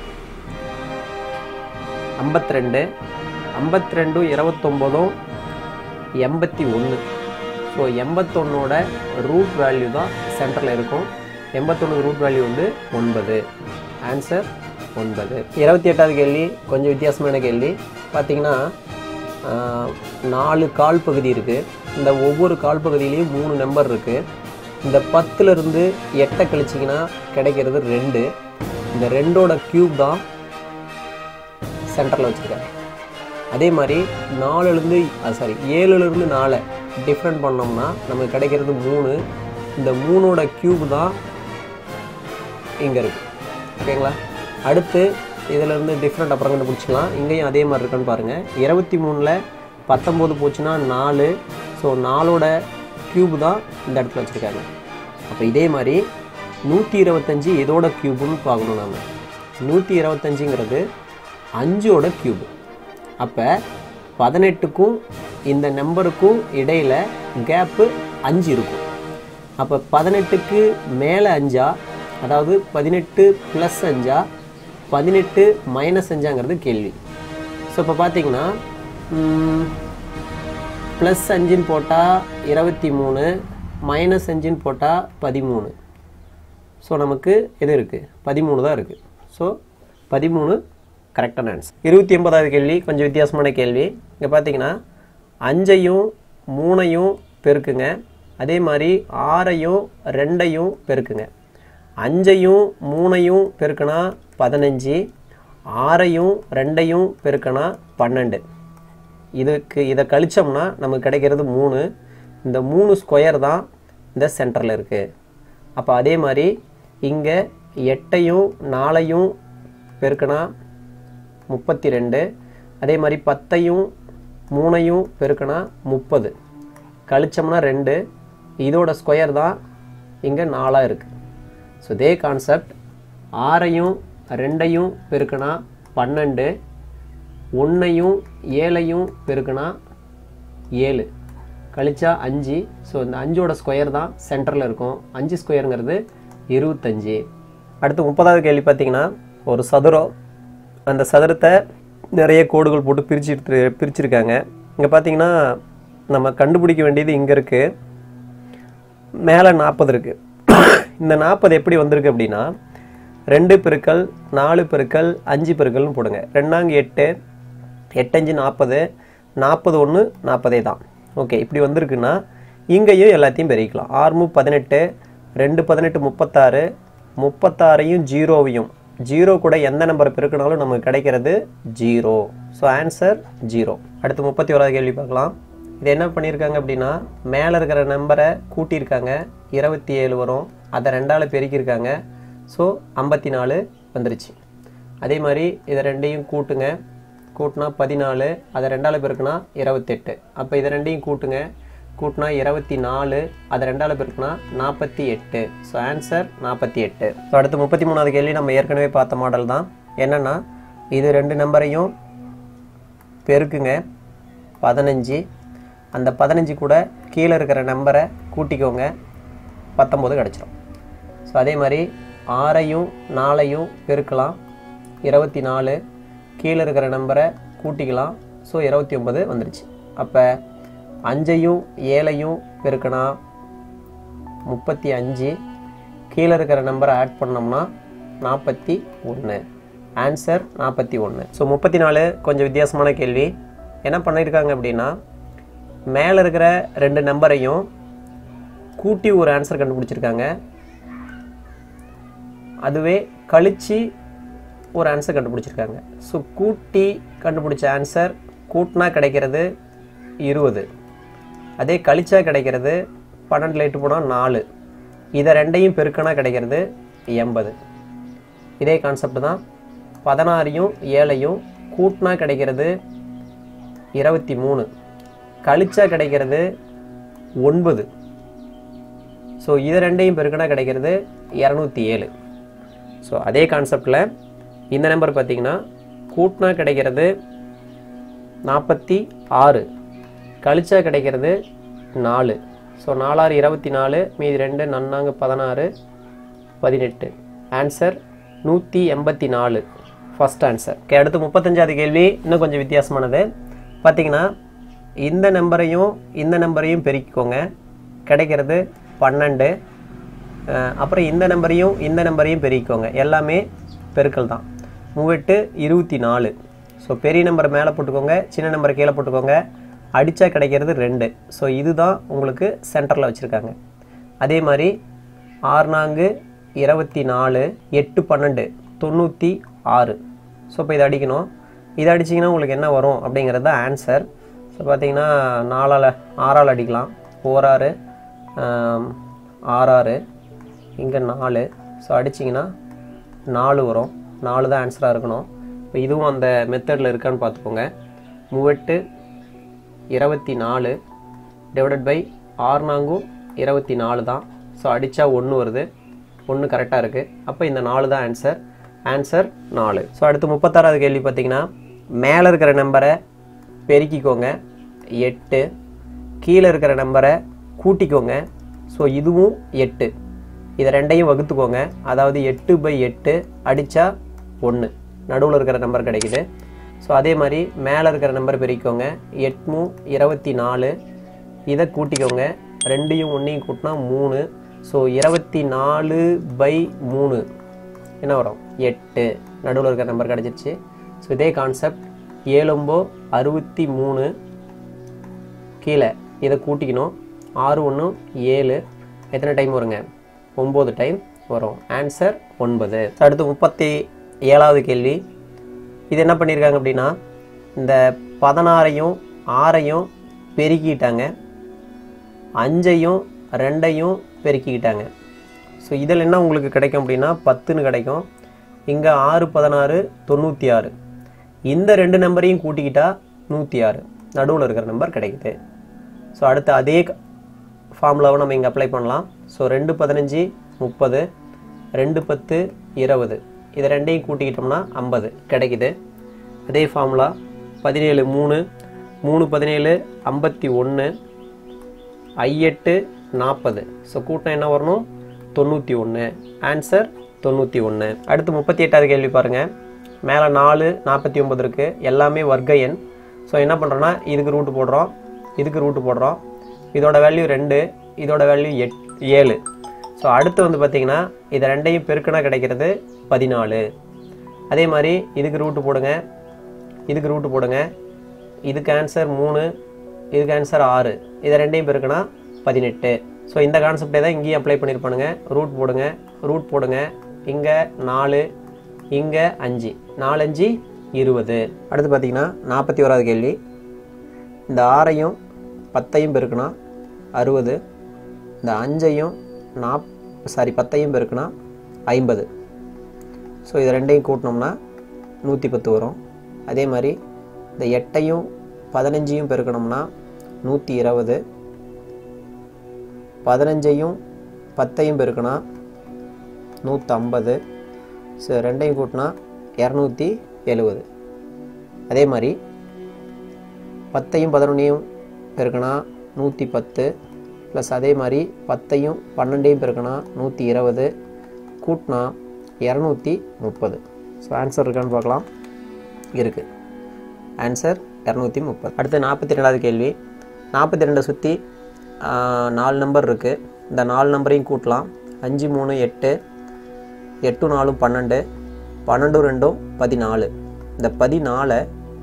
ஐம்பத்தி ரெண்டு ஐம்பத்தி ரெண்டும் இருபத்தொம்போதும் எண்பத்தி ஒன்று ஸோ எண்பத்தொன்னோட ரூட் வேல்யூ தான் சென்டரில் இருக்கும் எண்பத்தொன்று ரூட் வேல்யூ வந்து ஒன்பது ஆன்சர் ஒன்பது இருபத்தி எட்டாவது கேள்வி கொஞ்சம் வித்தியாசமான கேள்வி பார்த்தீங்கன்னா ஆஹ், நாலு கால் பகுதி இருக்குது இந்த ஒவ்வொரு கால் பகுதியிலையும் மூணு நம்பர் இருக்குது இந்த பத்துலேருந்து எட்டை கழிச்சிங்கன்னா கிடைக்கிறது ரெண்டு இந்த ரெண்டோட க்யூப் தான் சென்டரில் வச்சுருக்காங்க அதே மாதிரி நாலுலேருந்து சாரி ஏழுலேருந்து நாலை டிஃப்ரெண்ட் பண்ணோம்னா நமக்கு கிடைக்கிறது மூணு இந்த மூணோட க்யூப் தான் இங்கே இருக்குது ஓகேங்களா அடுத்து இதிலேருந்து டிஃப்ரெண்ட் அப்புறம் கண்டுபிடிச்சிக்கலாம் இங்கேயும் அதே மாதிரி இருக்கான்னு பாருங்கள் இருபத்தி மூணில் பத்தொம்போது போச்சுன்னா நாலு ஸோ நாலோட க்யூப் தான் இந்த இடத்துல வச்சுருக்காங்க அப்போ இதே மாதிரி நூற்றி இருபத்தஞ்சி எதோட க்யூப்னு பார்க்கணும் நாம நூற்றி இருபத்தஞ்சிங்கிறது அஞ்சோட க்யூப் அப்போ பதினெட்டுக்கும் இந்த நம்பருக்கும் இடையில் கேப்பு அஞ்சு இருக்கும் அப்போ பதினெட்டுக்கு மேலே அஞ்சா அதாவது பதினெட்டு ப்ளஸ் அஞ்சா பதினெட்டு மைனஸ் அஞ்சாங்கிறது கேள்வி ஸோ இப்போ பார்த்தீங்கன்னா ப்ளஸ் அஞ்சுன்னு போட்டால் இருபத்தி மூணு மைனஸ் அஞ்சுன்னு போட்டால் பதிமூணு ஸோ நமக்கு எது இருக்குது பதிமூணு தான் இருக்குது ஸோ பதிமூணு கரெக்டான ஆன்சர் இருபத்தி ஒன்பதாவது கேள்வி கொஞ்சம் வித்தியாசமான கேள்வி இங்கே பார்த்தீங்கன்னா அஞ்சையும் மூணையும் பெருக்குங்க அதே மாதிரி ஆறையும் ரெண்டையும் பெருக்குங்க அஞ்சையும் மூணையும் பெருக்குனா பதினஞ்சு ஆறையும் ரெண்டையும் பெருக்குனா பன்னெண்டு இதுக்கு இதை கழிச்சோம்னா நமக்கு கிடைக்கிறது மூணு இந்த மூணு ஸ்கொயர் தான் இந்த சென்டரில் இருக்குது அப்போ அதே மாதிரி இங்கே எட்டையும் நாலையும் பெருக்குனா முப்பத்தி ரெண்டு அதே மாதிரி பத்தையும் மூணையும் பெருக்குனா முப்பது கழிச்சோம்னா ரெண்டு இதோட ஸ்கொயர் தான் இங்கே நாலாக இருக்குது ஸோ இதே கான்செப்ட் ஆறையும் ரெண்டையும் பெருக்குனா பன்னெண்டு ஒன்றையும் ஏழையும் பெருக்குனா ஏழு கழிச்சா அஞ்சு ஸோ இந்த அஞ்சோட ஸ்கொயர் தான் சென்டரில் இருக்கும் அஞ்சு ஸ்கொயருங்கிறது இருபத்தஞ்சு அடுத்து முப்பதாவது கேள்வி பார்த்தீங்கன்னா ஒரு சதுரம் அந்த சதுரத்தை நிறைய கோடுகள் போட்டு பிரிச்சு பிரிச்சிருக்காங்க இங்கே பார்த்தீங்கன்னா நம்ம கண்டுபிடிக்க வேண்டியது இங்கே இருக்குது மேலே நாற்பது இருக்குது இந்த நாற்பது எப்படி வந்திருக்கு அப்படின்னா ரெண்டு பெருக்கல் நாலு பெருக்கல் அஞ்சு பெருக்கல்னு போடுங்க ரெண்டாங்க எட்டு எட்டஞ்சு நாற்பது நாற்பது ஒன்று நாற்பதே தான் ஓகே இப்படி வந்திருக்குன்னா இங்கேயும் எல்லாத்தையும் பெருக்கலாம் ஆறுமு பதினெட்டு ரெண்டு பதினெட்டு முப்பத்தாறு முப்பத்தாறையும் ஜீரோவையும் ஜீரோ கூட எந்த நம்பர் பெருக்கினாலும் நமக்கு கிடைக்கிறது ஜீரோ ஸோ ஆன்சர் ஜீரோ அடுத்து முப்பத்தி ஓராவது கேள்வி பார்க்கலாம் இது என்ன பண்ணியிருக்காங்க அப்படின்னா மேலே இருக்கிற நம்பரை கூட்டியிருக்காங்க இருபத்தி ஏழு வரும் அதை ரெண்டால் பெருக்கியிருக்காங்க ஸோ ஐம்பத்தி நாலு வந்துருச்சு அதே மாதிரி இதை ரெண்டையும் கூட்டுங்க கூட்டினா பதினாலு அதை ரெண்டால் பெருக்குனா இருபத்தெட்டு அப்போ இதை ரெண்டையும் கூட்டுங்க கூட்டினா இருபத்தி நாலு அதை ரெண்டால் பெருக்குனா நாற்பத்தி எட்டு ஸோ ஆன்சர் நாற்பத்தி எட்டு ஸோ அடுத்து முப்பத்தி மூணாவது கேள்வி நம்ம ஏற்கனவே பார்த்த மாடல் தான் என்னென்னா இது ரெண்டு நம்பரையும் பெருக்குங்க பதினஞ்சு அந்த பதினஞ்சு கூட கீழே இருக்கிற நம்பரை கூட்டிக்கோங்க பத்தொம்போது கிடச்சிரும் ஸோ அதே மாதிரி ஆறையும் நாலையும் பெருக்கலாம் இருபத்தி நாலு கீழே இருக்கிற நம்பரை கூட்டிக்கலாம் ஸோ இருபத்தி ஒன்பது வந்துருச்சு அப்போ அஞ்சையும் ஏழையும் பெருக்கினா முப்பத்தி அஞ்சு கீழே இருக்கிற நம்பரை ஆட் பண்ணோம்னா நாற்பத்தி ஒன்று ஆன்சர் நாற்பத்தி ஒன்று ஸோ முப்பத்தி நாலு கொஞ்சம் வித்தியாசமான கேள்வி என்ன பண்ணியிருக்காங்க அப்படின்னா மேலே இருக்கிற ரெண்டு நம்பரையும் கூட்டி ஒரு ஆன்சர் கண்டுபிடிச்சிருக்காங்க அதுவே கழிச்சு ஒரு ஆன்சர் கண்டுபிடிச்சிருக்காங்க ஸோ கூட்டி கண்டுபிடிச்ச ஆன்சர் கூட்டினா கிடைக்கிறது இருபது அதே கழிச்சா கிடைக்கிறது பன்னெண்டில் எட்டு போனால் நாலு இதை ரெண்டையும் பெருக்கினா கிடைக்கிறது எண்பது இதே கான்செப்ட் தான் பதினாறையும் ஏழையும் கூட்டினா கிடைக்கிறது இருபத்தி மூணு கழிச்சா கிடைக்கிறது ஒன்பது ஸோ இது ரெண்டையும் பெருக்கினா கிடைக்கிறது இரநூத்தி ஏழு ஸோ அதே கான்செப்டில் இந்த நம்பர் பார்த்தீங்கன்னா கூட்டினா கிடைக்கிறது நாற்பத்தி ஆறு கழிச்சா கிடைக்கிறது நாலு ஸோ நாலாறு இருபத்தி நாலு மீதி ரெண்டு நன்னாங்க பதினாறு பதினெட்டு ஆன்சர் நூற்றி எண்பத்தி நாலு ஃபஸ்ட் ஆன்சர் ஓகே அடுத்து முப்பத்தஞ்சாவது கேள்வி இன்னும் கொஞ்சம் வித்தியாசமானது பார்த்தீங்கன்னா இந்த நம்பரையும் இந்த நம்பரையும் பெருக்கிக்கோங்க கிடைக்கிறது பன்னெண்டு அஹ் அப்புறம் இந்த நம்பரையும் இந்த நம்பரையும் பெருக்கிக்கோங்க எல்லாமே பெருக்கல் தான் மூவெட்டு இருபத்தி நாலு ஸோ பெரிய நம்பர் மேலே போட்டுக்கோங்க சின்ன நம்பரை கீழே போட்டுக்கோங்க அடித்தா கிடைக்கிறது ரெண்டு ஸோ இதுதான் உங்களுக்கு சென்டரில் வச்சுருக்காங்க அதே மாதிரி ஆறு நான்கு இருபத்தி நாலு எட்டு பன்னெண்டு தொண்ணூற்றி ஆறு ஸோ இப்போ இதை அடிக்கணும் இதை அடிச்சிங்கன்னா உங்களுக்கு என்ன வரும் அப்படிங்கிறது தான் ஆன்சர் ஸோ பார்த்தீங்கன்னா நாலால் ஆறால் அடிக்கலாம் ஓராறு ஆம், ஆறாறு இங்கே நாலு ஸோ அடிச்சிங்கன்னா நாலு வரும் நாலு தான் ஆன்சராக இருக்கணும் இப்போ இதுவும் அந்த மெத்தடில் இருக்கான்னு பார்த்துக்கோங்க மூவெட்டு இருபத்தி நாலு டிவைடட் பை ஆறு நான்கும் இருபத்தி நாலு தான் ஸோ அடித்தா ஒன்று வருது ஒன்று கரெக்டாக இருக்குது அப்போ இந்த நாலு தான் ஆன்சர் ஆன்சர் நாலு ஸோ அடுத்து முப்பத்தாறாவது கேள்வி பார்த்தீங்கன்னா மேலே இருக்கிற நம்பரை பெருக்கிக்கோங்க எட்டு கீழே இருக்கிற நம்பரை கூட்டிக்கோங்க ஸோ இதுவும் எட்டு இதை ரெண்டையும் வகுத்துக்கோங்க அதாவது எட்டு பை எட்டு அடித்தா ஒன்று நடுவில் இருக்கிற நம்பர் கிடைக்குது ஸோ அதே மாதிரி மேலே இருக்கிற நம்பர் பெருக்கிக்கோங்க எட்நூ இருபத்தி நாலு இதை கூட்டிக்கோங்க ரெண்டையும் ஒன்றையும் கூட்டினா மூணு ஸோ இருபத்தி நாலு பை மூணு என்ன வரும் எட்டு நடுவில் இருக்கிற நம்பர் கிடச்சிருச்சு ஸோ இதே கான்செப்ட் ஏழொம்போ அறுபத்தி மூணு கீழே இதை கூட்டிக்கணும் ஆறு ஒன்று ஏழு எத்தனை டைம் வருங்க ஒம்பது டைம் வரும் ஆன்சர் ஒன்பது அடுத்து முப்பத்தி ஏழாவது கேள்வி இது என்ன பண்ணியிருக்காங்க அப்படின்னா இந்த பதினாறையும் ஆறையும் பெருக்கிட்டாங்க அஞ்சையும் ரெண்டையும் பெருக்கிக்கிட்டாங்க ஸோ இதில் என்ன உங்களுக்கு கிடைக்கும் அப்படின்னா பத்துன்னு கிடைக்கும் இங்கே ஆறு பதினாறு தொண்ணூற்றி ஆறு இந்த ரெண்டு நம்பரையும் கூட்டிக்கிட்டா நூற்றி ஆறு நடுவில் இருக்கிற நம்பர் கிடைக்குது ஸோ அடுத்து அதே ஃபார்முலாவை நம்ம இங்கே அப்ளை பண்ணலாம் ஸோ ரெண்டு பதினஞ்சு முப்பது ரெண்டு பத்து இருபது இதை ரெண்டையும் கூட்டிக்கிட்டோம்னா ஐம்பது கிடைக்குது அதே ஃபார்முலா பதினேழு மூணு மூணு பதினேழு ஐம்பத்தி ஒன்று ஐஎட்டு நாற்பது ஸோ கூட்டம் என்ன வரணும் தொண்ணூற்றி ஒன்று ஆன்சர் தொண்ணூற்றி ஒன்று அடுத்து முப்பத்தி எட்டாவது கேள்வி பாருங்கள் மேலே நாலு நாற்பத்தி ஒம்பது இருக்குது எல்லாமே வர்க்க எண் ஸோ என்ன பண்ணுறோன்னா இதுக்கு ரூட்டு போடுறோம் இதுக்கு ரூட்டு போடுறோம் இதோட வேல்யூ ரெண்டு இதோட வேல்யூ எட் ஏழு ஸோ அடுத்து வந்து பார்த்திங்கன்னா இதை ரெண்டையும் பெருக்கினா கிடைக்கிறது பதினாலு அதே மாதிரி இதுக்கு ரூட்டு போடுங்க இதுக்கு ரூட்டு போடுங்க இதுக்கு ஆன்சர் மூணு இதுக்கு ஆன்சர் ஆறு இதை ரெண்டையும் பெருக்கினா பதினெட்டு ஸோ இந்த கான்செப்டே தான் இங்கேயும் அப்ளை பண்ணியிருப்பானுங்க ரூட் போடுங்க ரூட் போடுங்க இங்கே நாலு இங்கே அஞ்சு நாலஞ்சு இருபது அடுத்து பார்த்தீங்கன்னா நாற்பத்தி ஓராவது கேள்வி இந்த ஆறையும் பத்தையும் பெருக்குனா அறுபது இந்த அஞ்சையும் நாப் சாரி பத்தையும் பெருக்குனா ஐம்பது ஸோ இது ரெண்டையும் கூட்டினோம்னா நூற்றி பத்து வரும் அதே மாதிரி இந்த எட்டையும் பதினஞ்சையும் பெருக்கணும்னா நூற்றி இருபது பதினஞ்சையும் பத்தையும் பெருக்கினா நூற்றம்பது ஸோ ரெண்டையும் கூட்டினா இரநூத்தி எழுபது அதே மாதிரி பத்தையும் பதினொன்றையும் பெருக்கினா நூற்றி பத்து ப்ளஸ் அதே மாதிரி பத்தையும் பன்னெண்டையும் பெருக்கினா நூற்றி இருபது கூட்டினா இரநூத்தி முப்பது ஸோ ஆன்சர் இருக்கான்னு பார்க்கலாம் இருக்குது ஆன்சர் இரநூத்தி முப்பது அடுத்து நாற்பத்தி ரெண்டாவது கேள்வி நாற்பத்தி ரெண்டை சுற்றி நாலு நம்பர் இருக்குது இந்த நாலு நம்பரையும் கூட்டலாம் அஞ்சு மூணு எட்டு எட்டு நாலும் பன்னெண்டு பன்னெண்டு ரெண்டும் பதினாலு இந்த பதினாலை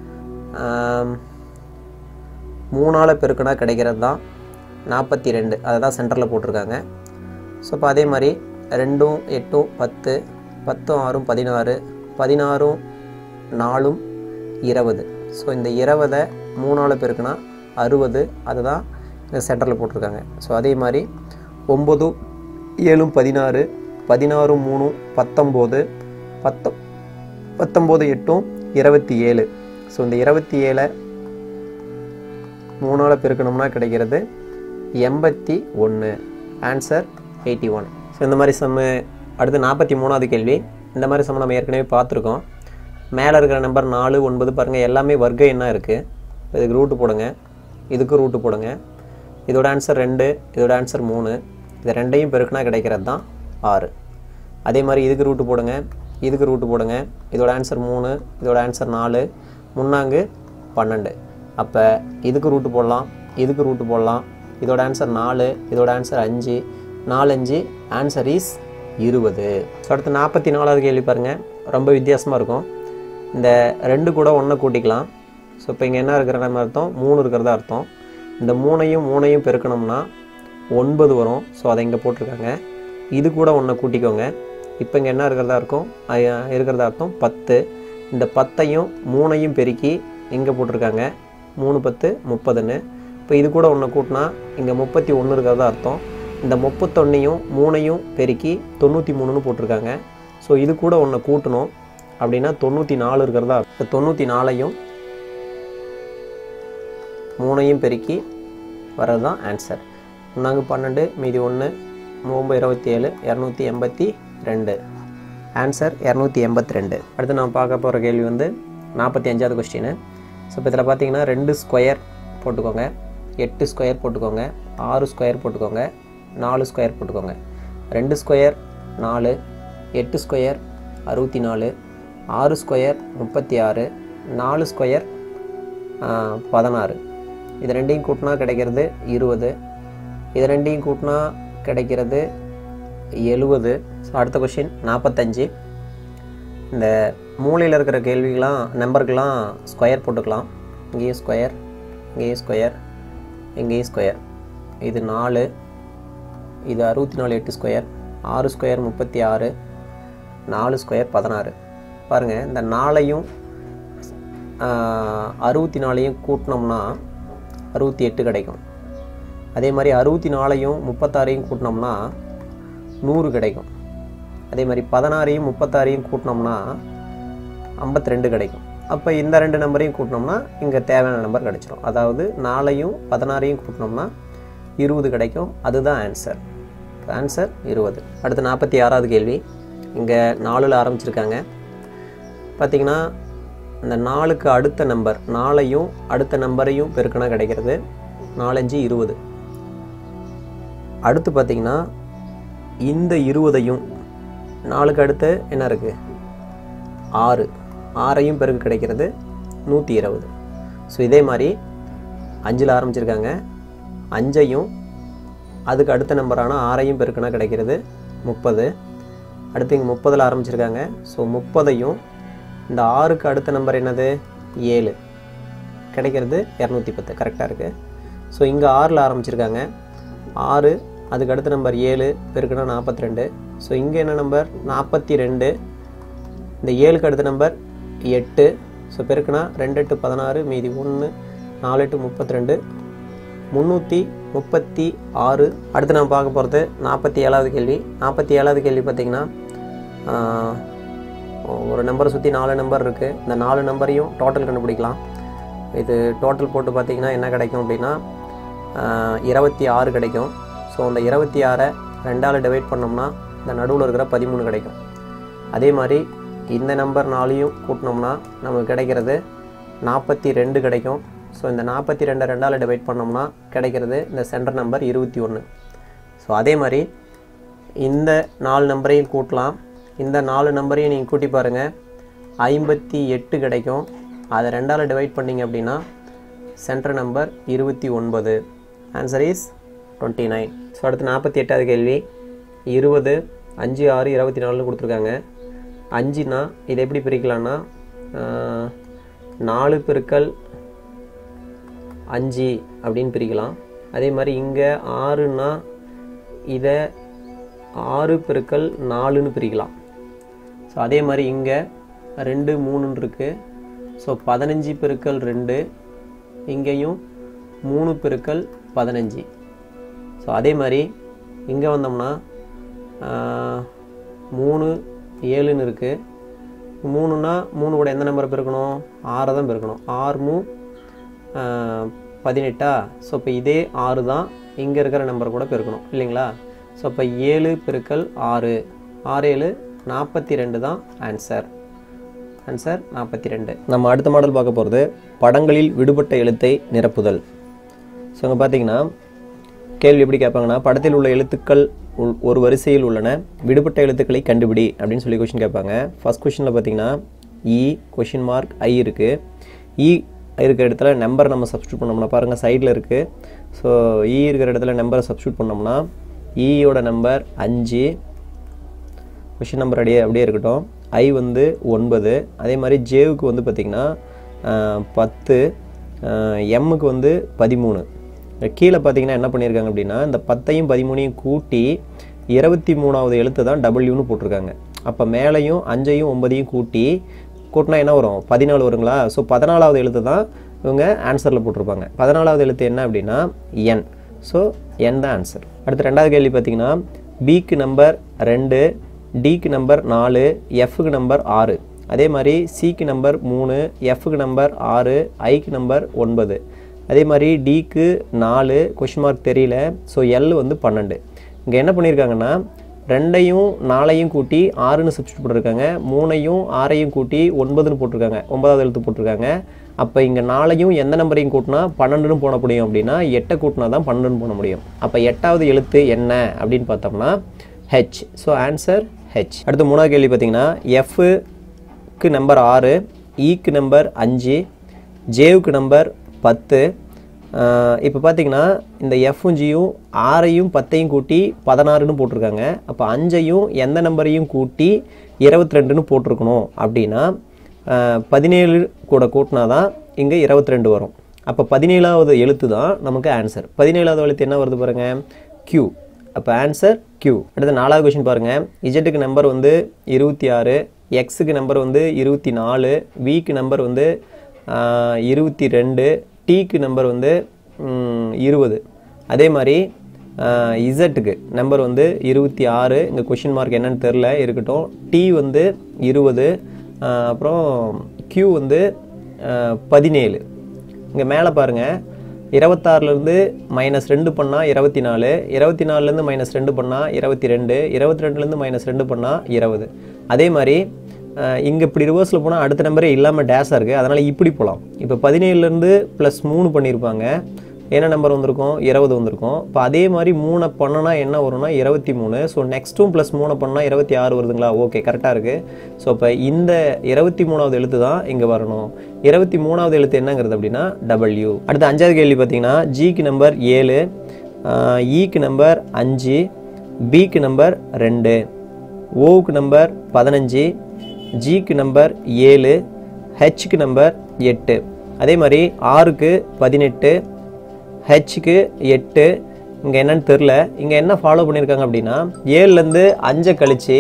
மூணால் பெருக்கினா கிடைக்கிறது தான் நாற்பத்தி ரெண்டு அதை தான் சென்டரில் போட்டிருக்காங்க ஸோ இப்போ அதே மாதிரி ரெண்டும் எட்டும் பத்து பத்தும் ஆறும் பதினாறு பதினாறும் நாலும் இருபது ஸோ இந்த இருபதை மூணால் பெருக்குனா அறுபது அதுதான் இந்த சென்டரில் போட்டிருக்காங்க ஸோ அதே மாதிரி ஒம்பதும் ஏழும் பதினாறு பதினாறும் மூணும் பத்தொம்போது பத்தொ பத்தொம்போது எட்டும் இருபத்தி ஏழு ஸோ இந்த இருபத்தி ஏழை மூணால் பெருக்கணும்னா கிடைக்கிறது எண்பத்தி ஒன்று ஆன்சர் எயிட்டி ஒன் ஸோ இந்த மாதிரி சம்மு அடுத்து நாற்பத்தி மூணாவது கேள்வி இந்த மாதிரி சம்ம நம்ம ஏற்கனவே பார்த்துருக்கோம் மேலே இருக்கிற நம்பர் நாலு ஒன்பது பாருங்கள் எல்லாமே வர்க்க எண்ணாக இருக்குது இதுக்கு ரூட்டு போடுங்க இதுக்கு ரூட்டு போடுங்க இதோட ஆன்சர் ரெண்டு இதோட ஆன்சர் மூணு இது ரெண்டையும் பெருக்குனா கிடைக்கிறது தான் ஆறு அதே மாதிரி இதுக்கு ரூட்டு போடுங்க இதுக்கு ரூட்டு போடுங்க இதோட ஆன்சர் மூணு இதோட ஆன்சர் நாலு முன்னாங்கு பன்னெண்டு அப்போ இதுக்கு ரூட்டு போடலாம் இதுக்கு ரூட்டு போடலாம் இதோட ஆன்சர் நாலு இதோட ஆன்சர் அஞ்சு நாலஞ்சு ஆன்சர் இஸ் இருபது ஸோ அடுத்து நாற்பத்தி நாலாவது கேள்வி பாருங்கள் ரொம்ப வித்தியாசமாக இருக்கும் இந்த ரெண்டு கூட ஒன்றை கூட்டிக்கலாம் ஸோ இப்போ இங்கே என்ன இருக்கிற நம்ம அர்த்தம் மூணு இருக்கிறதா அர்த்தம் இந்த மூணையும் மூணையும் பெருக்கணும்னா ஒன்பது வரும் ஸோ அதை இங்கே போட்டிருக்காங்க இது கூட ஒன்றை கூட்டிக்கோங்க இப்போ இங்கே என்ன இருக்கிறதா இருக்கும் ஐ- இருக்கிறதா அர்த்தம் பத்து இந்த பத்தையும் மூணையும் பெருக்கி இங்கே போட்டிருக்காங்க மூணு பத்து முப்பதுன்னு இப்போ இது கூட ஒன்று கூட்டினா இங்கே முப்பத்தி ஒன்று இருக்கிறதா அர்த்தம் இந்த முப்பத்தொன்னையும் மூணையும் பெருக்கி தொண்ணூற்றி மூணுன்னு போட்டிருக்காங்க ஸோ இது கூட ஒன்று கூட்டணும் அப்படின்னா தொண்ணூற்றி நாலு இருக்கிறதா இப்போ தொண்ணூற்றி நாலையும் மூணையும் பெருக்கி வர்றது தான் ஆன்சர் ஒன்றாங்க பன்னெண்டு மீதி ஒன்று மூம்பு இருபத்தி ஏழு இரநூத்தி எண்பத்தி ரெண்டு ஆன்சர் இரநூத்தி எண்பத்தி ரெண்டு அடுத்து நான் பார்க்க போகிற கேள்வி வந்து நாற்பத்தி அஞ்சாவது கொஸ்டின் ஸோ இப்போ இதில் பார்த்தீங்கன்னா ரெண்டு ஸ்கொயர் போட்டுக்கோங்க எட்டு ஸ்கொயர் போட்டுக்கோங்க ஆறு ஸ்கொயர் போட்டுக்கோங்க நாலு ஸ்கொயர் போட்டுக்கோங்க ரெண்டு ஸ்கொயர் நாலு எட்டு ஸ்கொயர் அறுபத்தி நாலு ஆறு ஸ்கொயர் முப்பத்தி ஆறு நாலு ஸ்கொயர் பதினாறு இது ரெண்டையும் கூட்டினா கிடைக்கிறது இருபது இது ரெண்டையும் கூட்டினா கிடைக்கிறது எழுபது ஸோ அடுத்த கொஷின் நாற்பத்தஞ்சு இந்த மூலையில் இருக்கிற கேள்விகளாம் நம்பருக்கெலாம் ஸ்கொயர் போட்டுக்கலாம் இங்கேயும் ஸ்கொயர் இங்கேயும் ஸ்கொயர் இங்கேயும் ஸ்கொயர் இது நாலு இது அறுபத்தி நாலு எட்டு ஸ்கொயர் ஆறு ஸ்கொயர் முப்பத்தி ஆறு நாலு ஸ்கொயர் பதினாறு பாருங்கள் இந்த நாலையும் அறுபத்தி நாலையும் கூட்டினோம்னா அறுபத்தி எட்டு கிடைக்கும் அதே மாதிரி அறுபத்தி நாலையும் முப்பத்தாறையும் கூட்டினோம்னா நூறு கிடைக்கும் அதே மாதிரி பதினாறையும் முப்பத்தாறையும் கூட்டினோம்னா ஐம்பத்தி ரெண்டு கிடைக்கும் அப்போ இந்த ரெண்டு நம்பரையும் கூட்டினோம்னா இங்கே தேவையான நம்பர் கிடைச்சிரும் அதாவது நாலையும் பதினாறையும் கூட்டினோம்னா இருபது கிடைக்கும் அதுதான் ஆன்சர் ஆன்சர் இருபது அடுத்து நாற்பத்தி ஆறாவது கேள்வி இங்கே நாலில் ஆரம்பிச்சிருக்காங்க பார்த்தீங்கன்னா இந்த நாலுக்கு அடுத்த நம்பர் நாலையும் அடுத்த நம்பரையும் பெருக்கினா கிடைக்கிறது நாலஞ்சு இருபது அடுத்து பார்த்தீங்கன்னா இந்த இருபதையும் நாலுக்கு அடுத்து என்ன இருக்குது ஆறு ஆறையும் பெருக்கு கிடைக்கிறது நூற்றி இருபது ஸோ இதே மாதிரி அஞ்சில் ஆரம்பிச்சிருக்காங்க அஞ்சையும் அதுக்கு அடுத்த நம்பரான ஆறையும் பெருக்குனா கிடைக்கிறது முப்பது அடுத்து இங்கே முப்பதில் ஆரம்பிச்சிருக்காங்க ஸோ முப்பதையும் இந்த ஆறுக்கு அடுத்த நம்பர் என்னது ஏழு கிடைக்கிறது இரநூத்தி பத்து கரெக்டாக இருக்குது ஸோ இங்கே ஆறில் ஆரம்பிச்சிருக்காங்க ஆறு அதுக்கு அடுத்த நம்பர் ஏழு பெருக்குனா நாற்பத்தி ரெண்டு ஸோ இங்கே என்ன நம்பர் நாற்பத்தி ரெண்டு இந்த ஏழுக்கு அடுத்த நம்பர் எட்டு ஸோ பெருக்குனா ரெண்டு எட்டு பதினாறு மீதி ஒன்று நாலு எட்டு முப்பத்தி ரெண்டு முந்நூற்றி முப்பத்தி ஆறு அடுத்து நான் பார்க்க போகிறது நாற்பத்தி ஏழாவது கேள்வி நாற்பத்தி ஏழாவது கேள்வி பார்த்திங்கன்னா ஆஹ், ஒரு நம்பரை சுற்றி நாலு நம்பர் இருக்குது இந்த நாலு நம்பரையும் டோட்டல் கண்டுபிடிக்கலாம் இது டோட்டல் போட்டு பார்த்திங்கன்னா என்ன கிடைக்கும் அப்படின்னா ஆஹ், இருபத்தி ஆறு கிடைக்கும் ஸோ அந்த இருபத்தி ஆறை ரெண்டால் டிவைட் பண்ணோம்னா இந்த நடுவில் இருக்கிற பதிமூணு கிடைக்கும் அதே மாதிரி இந்த நம்பர் நாலையும் கூட்டினோம்னா நமக்கு கிடைக்கிறது நாற்பத்தி ரெண்டு கிடைக்கும் ஸோ இந்த நாற்பத்தி ரெண்டை ரெண்டால் டிவைட் பண்ணோம்னா கிடைக்கிறது இந்த சென்டர் நம்பர் இருபத்தி ஒன்று ஸோ அதே மாதிரி இந்த நாலு நம்பரையும் கூட்டலாம் இந்த நாலு நம்பரையும் நீங்கள் கூட்டி பாருங்கள் ஐம்பத்தி எட்டு கிடைக்கும் அதை ரெண்டால் டிவைட் பண்ணீங்க அப்படின்னா சென்டர் நம்பர் இருபத்தி ஒன்பது answer is twenty nine so அடுத்து நாற்பத்தி எட்டாவது கேள்வி இருபது அஞ்சு ஆறு இருபத்தி நாலுன்னு கொடுத்துருக்காங்க அஞ்சுனா இதை எப்படி பிரிக்கலாம்னா ஆஹ், நாலு பெருக்கல் அஞ்சு அப்படின்னு பிரிக்கலாம் அதே மாதிரி இங்கே ஆறுனா இதை ஆறு பெருக்கல் நாலுன்னு பிரிக்கலாம் ஸோ அதே மாதிரி இங்கே ரெண்டு மூணுன்னு இருக்குது ஸோ பதினஞ்சு பெருக்கல் ரெண்டு இங்கேயும் மூணு பெருக்கல் பதினஞ்சு ஸோ அதே மாதிரி இங்கே வந்தோம்னா ஆஹ், மூணு ஏழுன்னு இருக்குது மூணுன்னா மூணு கூட எந்த நம்பரை பெருக்கணும் ஆறை தான் பெருக்கணும் ஆறு மூ ஆஹ், பதினெட்டா ஸோ இப்போ இதே ஆறு தான் இங்கே இருக்கிற நம்பர் கூட பெருக்கணும் இல்லைங்களா ஸோ இப்போ ஏழு பெருக்கல் ஆறு ஆறு ஏழு நாற்பத்தி ரெண்டு தான் ஆன்சர் ஆன்சர் நாற்பத்தி ரெண்டு நம்ம அடுத்த மாடல் பார்க்க போகிறது படங்களில் விடுபட்ட எழுத்தை நிரப்புதல் ஸோ இங்கே பார்த்தீங்கன்னா கேள்வி எப்படி கேட்பாங்கன்னா படத்தில் உள்ள எழுத்துக்கள் உள்- ஒரு வரிசையில் உள்ளன விடுபட்ட எழுத்துக்களை கண்டுபிடி அப்படின்னு சொல்லி கொஷின் கேட்பாங்க ஃபர்ஸ்ட் கொஷினில் பார்த்தீங்கன்னா இ கொஷின் மார்க் ஐ இருக்குது இ இருக்கிற இடத்துல நம்பர் நம்ம சப்ஸ்டியூட் பண்ணோம்னா பாருங்கள் சைடில் இருக்குது ஸோ இ இருக்கிற இடத்துல நம்பரை சப்ஸ்டியூட் பண்ணோம்னா ஈயோட நம்பர் அஞ்சு கொஷின் நம்பர் அப்படியே அப்படியே இருக்கட்டும் ஐ வந்து ஒன்பது அதே மாதிரி ஜேவுக்கு வந்து பார்த்திங்கன்னா பத்து எம்முக்கு வந்து பதிமூணு கீழே பார்த்தீங்கன்னா என்ன பண்ணியிருக்காங்க அப்படின்னா இந்த பத்தையும் பதிமூணையும் கூட்டி இருபத்தி மூணாவது எழுத்து தான் டபிள்யூன்னு போட்டிருக்காங்க அப்போ மேலேயும் அஞ்சையும் ஒன்பதையும் கூட்டி கூட்டினா என்ன வரும் பதினாலு வருங்களா ஸோ பதினாலாவது எழுத்து தான் இவங்க ஆன்சரில் போட்டிருப்பாங்க பதினாலாவது எழுத்து என்ன அப்படின்னா என் ஸோ என் தான் ஆன்சர் அடுத்து ரெண்டாவது கேள்வி பார்த்தீங்கன்னா பிக்கு நம்பர் ரெண்டு டிக்கு நம்பர் நாலு எஃப்க்கு நம்பர் ஆறு அதே மாதிரி சிக்கு நம்பர் மூணு எஃப்க்கு நம்பர் ஆறு ஐக்கு நம்பர் ஒன்பது அதே மாதிரி டிக்கு நாலு கொஷின் மார்க் தெரியல ஸோ எல் வந்து பன்னெண்டு இங்கே என்ன பண்ணியிருக்காங்கன்னா ரெண்டையும் நாலையும் கூட்டி ஆறுன்னு சப்ஸ்டியூட் போட்டிருக்காங்க மூணையும் ஆறையும் கூட்டி ஒன்பதுன்னு போட்டிருக்காங்க ஒன்பதாவது எழுத்து போட்டிருக்காங்க அப்போ இங்கே நாலையும் எந்த நம்பரையும் கூட்டினா பன்னெண்டுன்னு போட முடியும் அப்படின்னா எட்டை கூட்டினா தான் பன்னெண்டுன்னு போட முடியும் அப்போ எட்டாவது எழுத்து என்ன அப்படின்னு பார்த்தோம்னா ஹெச் ஸோ ஆன்சர் ஹெச் அடுத்து மூணாவது கேள்வி பார்த்தீங்கன்னா எஃப்க்கு நம்பர் ஆறு ஈக்கு நம்பர் அஞ்சு ஜேவுக்கு நம்பர் பத்து இப்போ பார்த்தீங்கன்னா இந்த எஃப்பும் ஜியும் ஆறையும் பத்தையும் கூட்டி பதினாறுன்னு போட்டிருக்காங்க அப்போ அஞ்சையும் எந்த நம்பரையும் கூட்டி இருபத்தி ரெண்டுன்னு போட்டிருக்கணும் அப்படின்னா ஆஹ், பதினேழு கூட கூட்டினா தான் இங்கே இருபத்தி ரெண்டு வரும் அப்போ பதினேழாவது எழுத்து தான் நமக்கு ஆன்சர் பதினேழாவது எழுத்து என்ன வருது பாருங்க Q அப்போ ஆன்சர் Q அடுத்து நாலாவது கொஷின் பாருங்க இஜெட்டுக்கு நம்பர் வந்து இருபத்தி ஆறு எக்ஸுக்கு நம்பர் வந்து இருபத்தி நாலு விக்கு நம்பர் வந்து ஆஹ், இருபத்தி ரெண்டு டீக்கு நம்பர் வந்து ம், இருபது அதே மாதிரி இசட்டுக்கு நம்பர் வந்து இருபத்தி ஆறு இங்கே கொஷின் மார்க் என்னன்னு தெரில இருக்கட்டும் டி வந்து இருபது அப்புறம் Q வந்து ஆஹ், பதினேழு இங்கே மேலே பாருங்கள் இருபத்தாறுலேருந்து மைனஸ் ரெண்டு பண்ணால் இருபத்தி நாலு இருபத்தி நாலுலேருந்து மைனஸ் ரெண்டு பண்ணால் இருபத்தி ரெண்டு இருபத்தி ரெண்டுலேருந்து மைனஸ் ரெண்டு பண்ணால் இருபது அதே மாதிரி இங்கே இப்படி ரிவர்ஸில் போனால் அடுத்த நம்பரே இல்லாமல் டேஸாக இருக்குது அதனால் இப்படி போகலாம் இப்போ பதினேழுலேருந்து ப்ளஸ் மூணு பண்ணியிருப்பாங்க என்ன நம்பர் வந்திருக்கும் இருபது வந்திருக்கும் இப்போ அதே மாதிரி மூணை பண்ணனா என்ன வரும்னா இருபத்தி மூணு ஸோ நெக்ஸ்ட்டும் ப்ளஸ் மூணை பண்ணால் இருபத்தி ஆறு வருதுங்களா ஓகே கரெக்டாக இருக்குது ஸோ இப்போ இந்த இருபத்தி மூணாவது எழுத்து தான் இங்கே வரணும் இருபத்தி மூணாவது எழுத்து என்னங்கிறது அப்படின்னா டபிள்யூ அடுத்து அஞ்சாவது கேள்வி பார்த்தீங்கன்னா ஜிக்கு நம்பர் ஏழு ஈக்கு நம்பர் அஞ்சு பிக்கு நம்பர் ரெண்டு ஓவுக்கு நம்பர் பதினஞ்சு ஜிக்கு நம்பர் ஏழு ஹெச்சுக்கு நம்பர் எட்டு அதே மாதிரி ஆறுக்கு பதினெட்டு ஹெச்சுக்கு எட்டு இங்கே என்னன்னு தெரில இங்கே என்ன ஃபாலோ பண்ணியிருக்காங்க அப்படின்னா ஏழுலேருந்து அஞ்சை கழிச்சு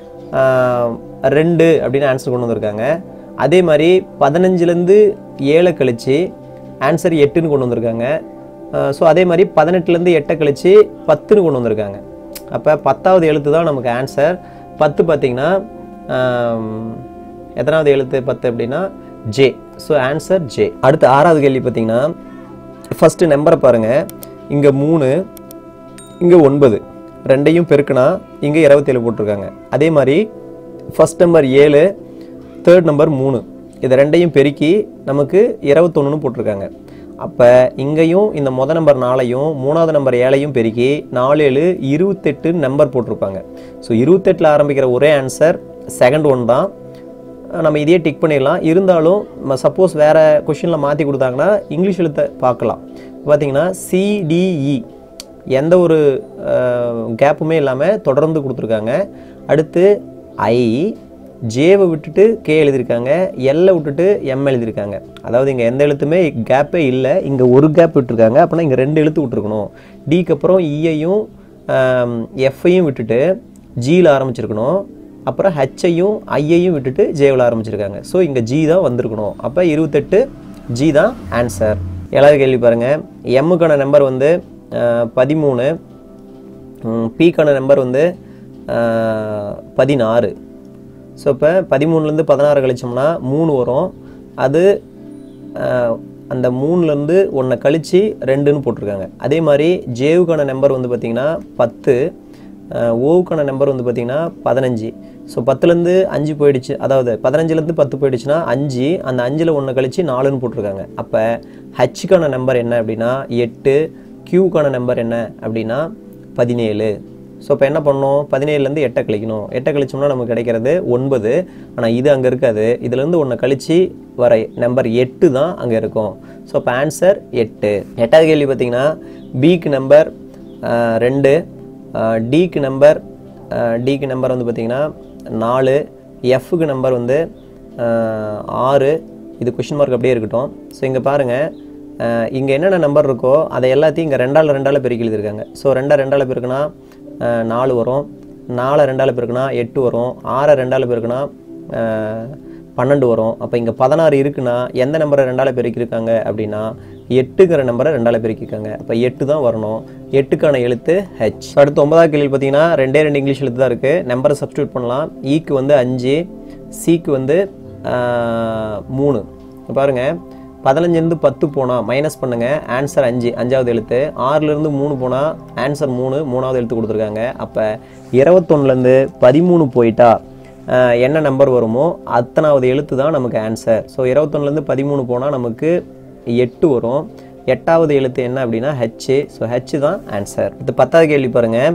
ஆஹ், ரெண்டு அப்படின்னு ஆன்சர் கொண்டு வந்திருக்காங்க அதே மாதிரி பதினஞ்சுலேருந்து ஏழை கழிச்சு ஆன்சர் எட்டுன்னு கொண்டு வந்திருக்காங்க ஸோ அதே மாதிரி பதினெட்டுலேருந்து எட்டை கழிச்சு பத்துன்னு கொண்டு வந்திருக்காங்க அப்போ பத்தாவது எழுத்து தான் நமக்கு ஆன்சர் பத்து பார்த்தீங்கன்னா ஆம், எத்தனாவது எழுத்து பத்து அப்படின்னா ஜே ஸோ ஆன்சர் ஜே அடுத்து ஆறாவது கேள்வி பார்த்தீங்கன்னா ஃபஸ்ட்டு நம்பரை பாருங்கள் இங்கே மூணு இங்கே ஒன்பது ரெண்டையும் பெருக்குனா இங்கே இருபத்தேழு போட்டிருக்காங்க அதே மாதிரி ஃபஸ்ட் நம்பர் ஏழு தேர்ட் நம்பர் மூணு இது ரெண்டையும் பெருக்கி நமக்கு இருபத்தொன்னுன்னு போட்டிருக்காங்க அப்போ இங்கேயும் இந்த முத நம்பர் நாலையும் மூணாவது நம்பர் ஏழையும் பெருக்கி நாலு ஏழு இருபத்தெட்டு நம்பர் போட்டிருப்பாங்க ஸோ இருபத்தெட்டில் ஆரம்பிக்கிற ஒரே ஆன்சர் செகண்ட் ஒன் தான் நம்ம இதையே டிக் பண்ணிடலாம் இருந்தாலும் சப்போஸ் வேறு கொஷினில் மாற்றி கொடுத்தாங்கன்னா இங்கிலீஷ் எழுத்தை பார்க்கலாம் பார்த்தீங்கன்னா சிடிஇ எந்த ஒரு கேப்புமே இல்லாமல் தொடர்ந்து கொடுத்துருக்காங்க அடுத்து ஐ ஜேவை விட்டுட்டு கே எழுதியிருக்காங்க எல்லை விட்டுட்டு எம் எழுதியிருக்காங்க அதாவது இங்கே எந்த எழுத்துமே கேப்பே இல்லை இங்கே ஒரு கேப் விட்டுருக்காங்க அப்படின்னா இங்கே ரெண்டு எழுத்து விட்டுருக்கணும் டிக்கு அப்புறம் இயையும் எஃப்ஐயும் விட்டுட்டு ஜியில் ஆரம்பிச்சிருக்கணும் அப்புறம் ஹெச்ஐயும் ஐயையும் விட்டுட்டு ஜேவில் ஆரம்பிச்சிருக்காங்க ஸோ இங்கே ஜி தான் வந்திருக்கணும் அப்போ இருபத்தெட்டு ஜி தான் ஆன்சர் ஏழாவது கேள்வி பாருங்கள் எம்முக்கான நம்பர் வந்து அஹ், பதிமூணு பிக்கான நம்பர் வந்து அஹ், பதினாறு ஸோ இப்போ பதிமூணுலேருந்து பதினாறு கழிச்சோம்னா மூணு வரும் அது அஹ், அந்த மூணுலேருந்து ஒன்றை கழித்து ரெண்டுன்னு போட்டிருக்காங்க அதே மாதிரி ஜேவுக்கான நம்பர் வந்து பார்த்திங்கன்னா பத்து அஹ், ஓவுக்கான நம்பர் வந்து பார்த்திங்கன்னா பதினஞ்சு ஸோ பத்துலேருந்து அஞ்சு போயிடுச்சு அதாவது பதினஞ்சுலேருந்து பத்து போயிடுச்சுன்னா அஞ்சு அந்த அஞ்சில் ஒன்று கழிச்சு நாலுன்னு போட்டிருக்காங்க அப்போ ஹச்சுக்கான நம்பர் என்ன அப்படின்னா எட்டு கியூக்கான நம்பர் என்ன அப்படின்னா பதினேழு ஸோ இப்போ என்ன பண்ணணும் பதினேழுலேருந்து எட்டை கழிக்கணும் எட்டை கழிச்சோம்னா நமக்கு கிடைக்கிறது ஒன்பது ஆனால் இது அங்கே இருக்காது இதுலேருந்து ஒன்று கழிச்சு வர நம்பர் எட்டு தான் அங்கே இருக்கும் ஸோ இப்போ ஆன்சர் எட்டு எட்டாவது கேள்வி பார்த்தீங்கன்னா பிக்கு நம்பர் ரெண்டு டிக்கு நம்பர் டிக்கு நம்பர் வந்து பார்த்தீங்கன்னா நாலு எஃப்க்கு நம்பர் வந்து அஹ், ஆறு இது கொஷின் மார்க் அப்படியே இருக்கட்டும் ஸோ இங்கே பாருங்கள் இங்கே என்னென்ன நம்பர் இருக்கோ அதை எல்லாத்தையும் இங்கே ரெண்டால் ரெண்டால் பெருக்கி எழுதியிருக்காங்க ஸோ ரெண்டா ரெண்டால் பெருக்குனா அஹ், நாலு வரும் நாலை ரெண்டால் பெருக்குனா எட்டு வரும் ஆறை ரெண்டால் பெருக்குனா அஹ், பன்னெண்டு வரும் அப்போ இங்கே பதினாறு இருக்குன்னா எந்த நம்பரை ரெண்டால் பெருக்கியிருக்காங்க அப்படின்னா எட்டுங்கிற நம்பரை ரெண்டால் பெருக்கியிருக்காங்க அப்போ எட்டு தான் வரணும் எட்டுக்கான எழுத்து ஹெச் அடுத்து ஒன்பதாவது கேள்வி பார்த்தீங்கன்னா ரெண்டே ரெண்டு இங்கிலீஷ் எழுத்து தான் இருக்குது நம்பரை சப்ஸ்டியூட் பண்ணலாம் ஈக்கு வந்து அஞ்சு சிக்கு வந்து ஆஹ், மூணு இப்ப பாருங்க பதினஞ்சுலேருந்து பத்து போனால் மைனஸ் பண்ணுங்க ஆன்சர் அஞ்சு அஞ்சாவது எழுத்து ஆறுலேருந்து மூணு போனால் ஆன்சர் மூணு மூணாவது எழுத்து கொடுத்துருக்காங்க அப்போ இருபத்தொன்னுலேருந்து பதிமூணு போயிட்டா ஆஹ், என்ன நம்பர் வருமோ அத்தனாவது எழுத்து தான் நமக்கு ஆன்சர் ஸோ இருபத்தொன்னுலேருந்து பதிமூணு போனால் நமக்கு எட்டு வரும் எட்டாவது எழுத்து என்ன அப்படின்னா ஹெச் ஸோ ஹெச் தான் ஆன்சர் இது பத்தாவது கேள்வி பாருங்கள்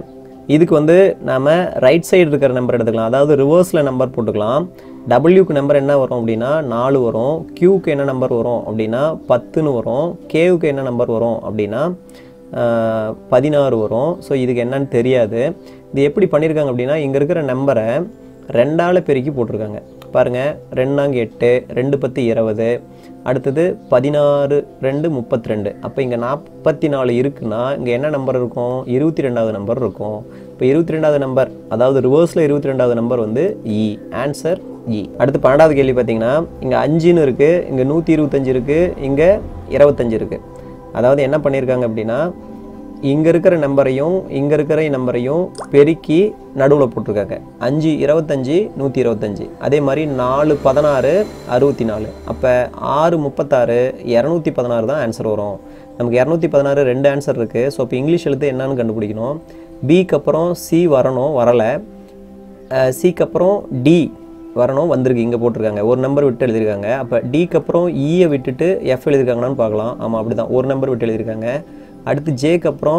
இதுக்கு வந்து நாம் ரைட் சைடு இருக்கிற நம்பர் எடுத்துக்கலாம் அதாவது ரிவர்ஸில் நம்பர் போட்டுக்கலாம் டபிள்யூக்கு நம்பர் என்ன வரும் அப்படின்னா நாலு வரும் கியூக்கு என்ன நம்பர் வரும் அப்படின்னா பத்துன்னு வரும் கேவுக்கு என்ன நம்பர் வரும் அப்படின்னா ஆஹ், பதினாறு வரும் ஸோ இதுக்கு என்னன்னு தெரியாது இது எப்படி பண்ணியிருக்காங்க அப்படின்னா இங்கே இருக்கிற நம்பரை ரெண்டால் பெருக்கி போட்டிருக்காங்க பாருங்கள் ரெண்டாங்க எட்டு ரெண்டு பத்து இருபது அடுத்தது பதினாறு ரெண்டு முப்பத்தி ரெண்டு அப்போ இங்கே நாற்பத்தி நாலு இருக்குன்னா இங்கே என்ன நம்பர் இருக்கும் இருபத்தி ரெண்டாவது நம்பர் இருக்கும் இப்போ இருபத்தி ரெண்டாவது நம்பர் அதாவது ரிவர்ஸில் இருபத்தி ரெண்டாவது நம்பர் வந்து இ ஆன்சர் இ அடுத்து பன்னெண்டாவது கேள்வி பார்த்தீங்கன்னா இங்கே அஞ்சுன்னு இருக்குது இங்கே நூற்றி இருபத்தஞ்சு இருக்குது இங்கே இருபத்தஞ்சு இருக்குது அதாவது என்ன பண்ணியிருக்காங்க அப்படின்னா இங்கே இருக்கிற நம்பரையும் இங்கே இருக்கிற நம்பரையும் பெருக்கி நடுவில் போட்டிருக்காங்க அஞ்சு இருபத்தஞ்சி நூற்றி இருபத்தஞ்சி அதே மாதிரி நாலு பதினாறு அறுபத்தி நாலு அப்போ ஆறு முப்பத்தாறு இரநூத்தி பதினாறு தான் ஆன்சர் வரும் நமக்கு இரநூத்தி பதினாறு ரெண்டு ஆன்சர் இருக்குது ஸோ இப்போ இங்கிலீஷ் எழுத்து என்னன்னு கண்டுபிடிக்கணும் பிக்கு அப்புறம் சி வரணும் வரலை சிக்கு அப்புறம் டி வரணும் வந்திருக்கு இங்கே போட்டிருக்காங்க ஒரு நம்பர் விட்டு எழுதியிருக்காங்க அப்போ டிக்கு அப்புறம் ஈயை விட்டுட்டு எஃப் எழுதியிருக்காங்களான்னு பார்க்கலாம் ஆமாம் அப்படி தான் ஒரு நம்பர் விட்டு எழுதியிருக்காங்க அடுத்து ஜேக்கு அப்புறம்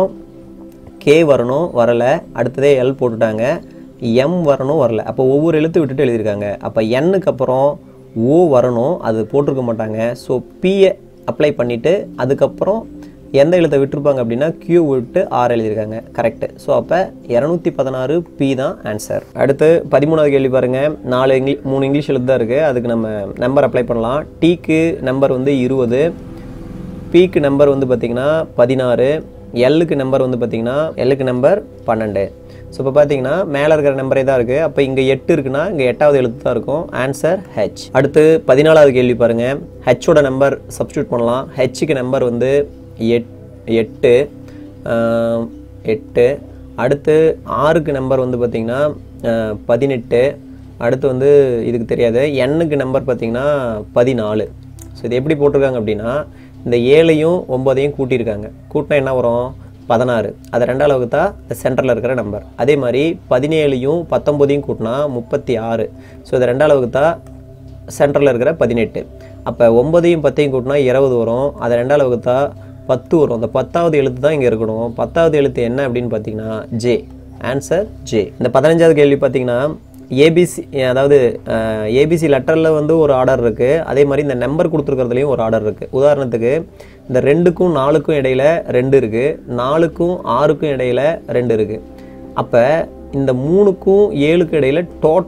கே வரணும் வரலை அடுத்ததே எல் போட்டுட்டாங்க எம் வரணும் வரல அப்போ ஒவ்வொரு எழுத்து விட்டுட்டு எழுதியிருக்காங்க அப்போ எண்ணுக்கு அப்புறம் ஓ வரணும் அது போட்டிருக்க மாட்டாங்க ஸோ பியை அப்ளை பண்ணிவிட்டு அதுக்கப்புறம் எந்த எழுத்தை விட்டுருப்பாங்க அப்படின்னா கியூ விட்டு ஆர் எழுதியிருக்காங்க கரெக்டு ஸோ அப்போ இரநூத்தி பதினாறு பி தான் ஆன்சர் அடுத்து பதிமூணாவது கேள்வி பாருங்கள் நாலு இங்கிலீஷ் மூணு இங்கிலீஷ் எழுத்து தான் இருக்குது அதுக்கு நம்ம நம்பர் அப்ளை பண்ணலாம் டீக்கு நம்பர் வந்து இருபது பிக்கு நம்பர் வந்து பார்த்திங்கன்னா பதினாறு எல்லுக்கு நம்பர் வந்து பார்த்திங்கன்னா எல்லுக்கு நம்பர் பன்னெண்டு ஸோ இப்போ பார்த்தீங்கன்னா மேலே இருக்கிற நம்பரே தான் இருக்குது அப்போ இங்கே எட்டு இருக்குன்னா இங்கே எட்டாவது எழுத்து தான் இருக்கும் ஆன்சர் ஹெச் அடுத்து பதினாலாவது கேள்வி பாருங்கள் ஹெச்சோட நம்பர் சப்ஸ்டியூட் பண்ணலாம் ஹெச்சுக்கு நம்பர் வந்து எட் எட்டு ஆஹ், எட்டு அடுத்து ஆறுக்கு நம்பர் வந்து பார்த்திங்கன்னா ஆஹ், பதினெட்டு அடுத்து வந்து இதுக்கு தெரியாது எண்ணுக்கு நம்பர் பார்த்திங்கன்னா பதினாலு ஸோ இது எப்படி போட்டிருக்காங்க அப்படின்னா இந்த ஏழையும் ஒம்பதையும் கூட்டியிருக்காங்க கூட்டினா என்ன வரும் பதினாறு அது ரெண்டாவது வகுத்தா இந்த சென்டரில் இருக்கிற நம்பர் அதே மாதிரி பதினேழையும் பத்தொம்போதையும் கூட்டினா முப்பத்தி ஆறு ஸோ இது ரெண்டாவது வகுத்தா சென்டரில் இருக்கிற பதினெட்டு அப்போ ஒன்பதையும் பத்தையும் கூட்டினா இருபது வரும் அது ரெண்டாவது வகுத்தா பத்து வரும் அந்த பத்தாவது எழுத்து தான் இங்கே இருக்கணும் பத்தாவது எழுத்து என்ன அப்படின்னு பார்த்தீங்கன்னா ஜே ஆன்சர் ஜே இந்த பதினஞ்சாவது கேள்வி பார்த்தீங்கன்னா ஏபிசி அதாவது ஏபிசி லெட்டரில் வந்து ஒரு ஆர்டர் இருக்குது அதே மாதிரி இந்த நம்பர் கொடுத்துருக்கிறதுலையும் ஒரு ஆர்டர் இருக்குது உதாரணத்துக்கு இந்த ரெண்டுக்கும் நாலுக்கும் இடையில ரெண்டு இருக்குது நாலுக்கும் ஆறுக்கும் இடையில ரெண்டு இருக்குது அப்போ இந்த மூணுக்கும் ஏழுக்கும் இடையில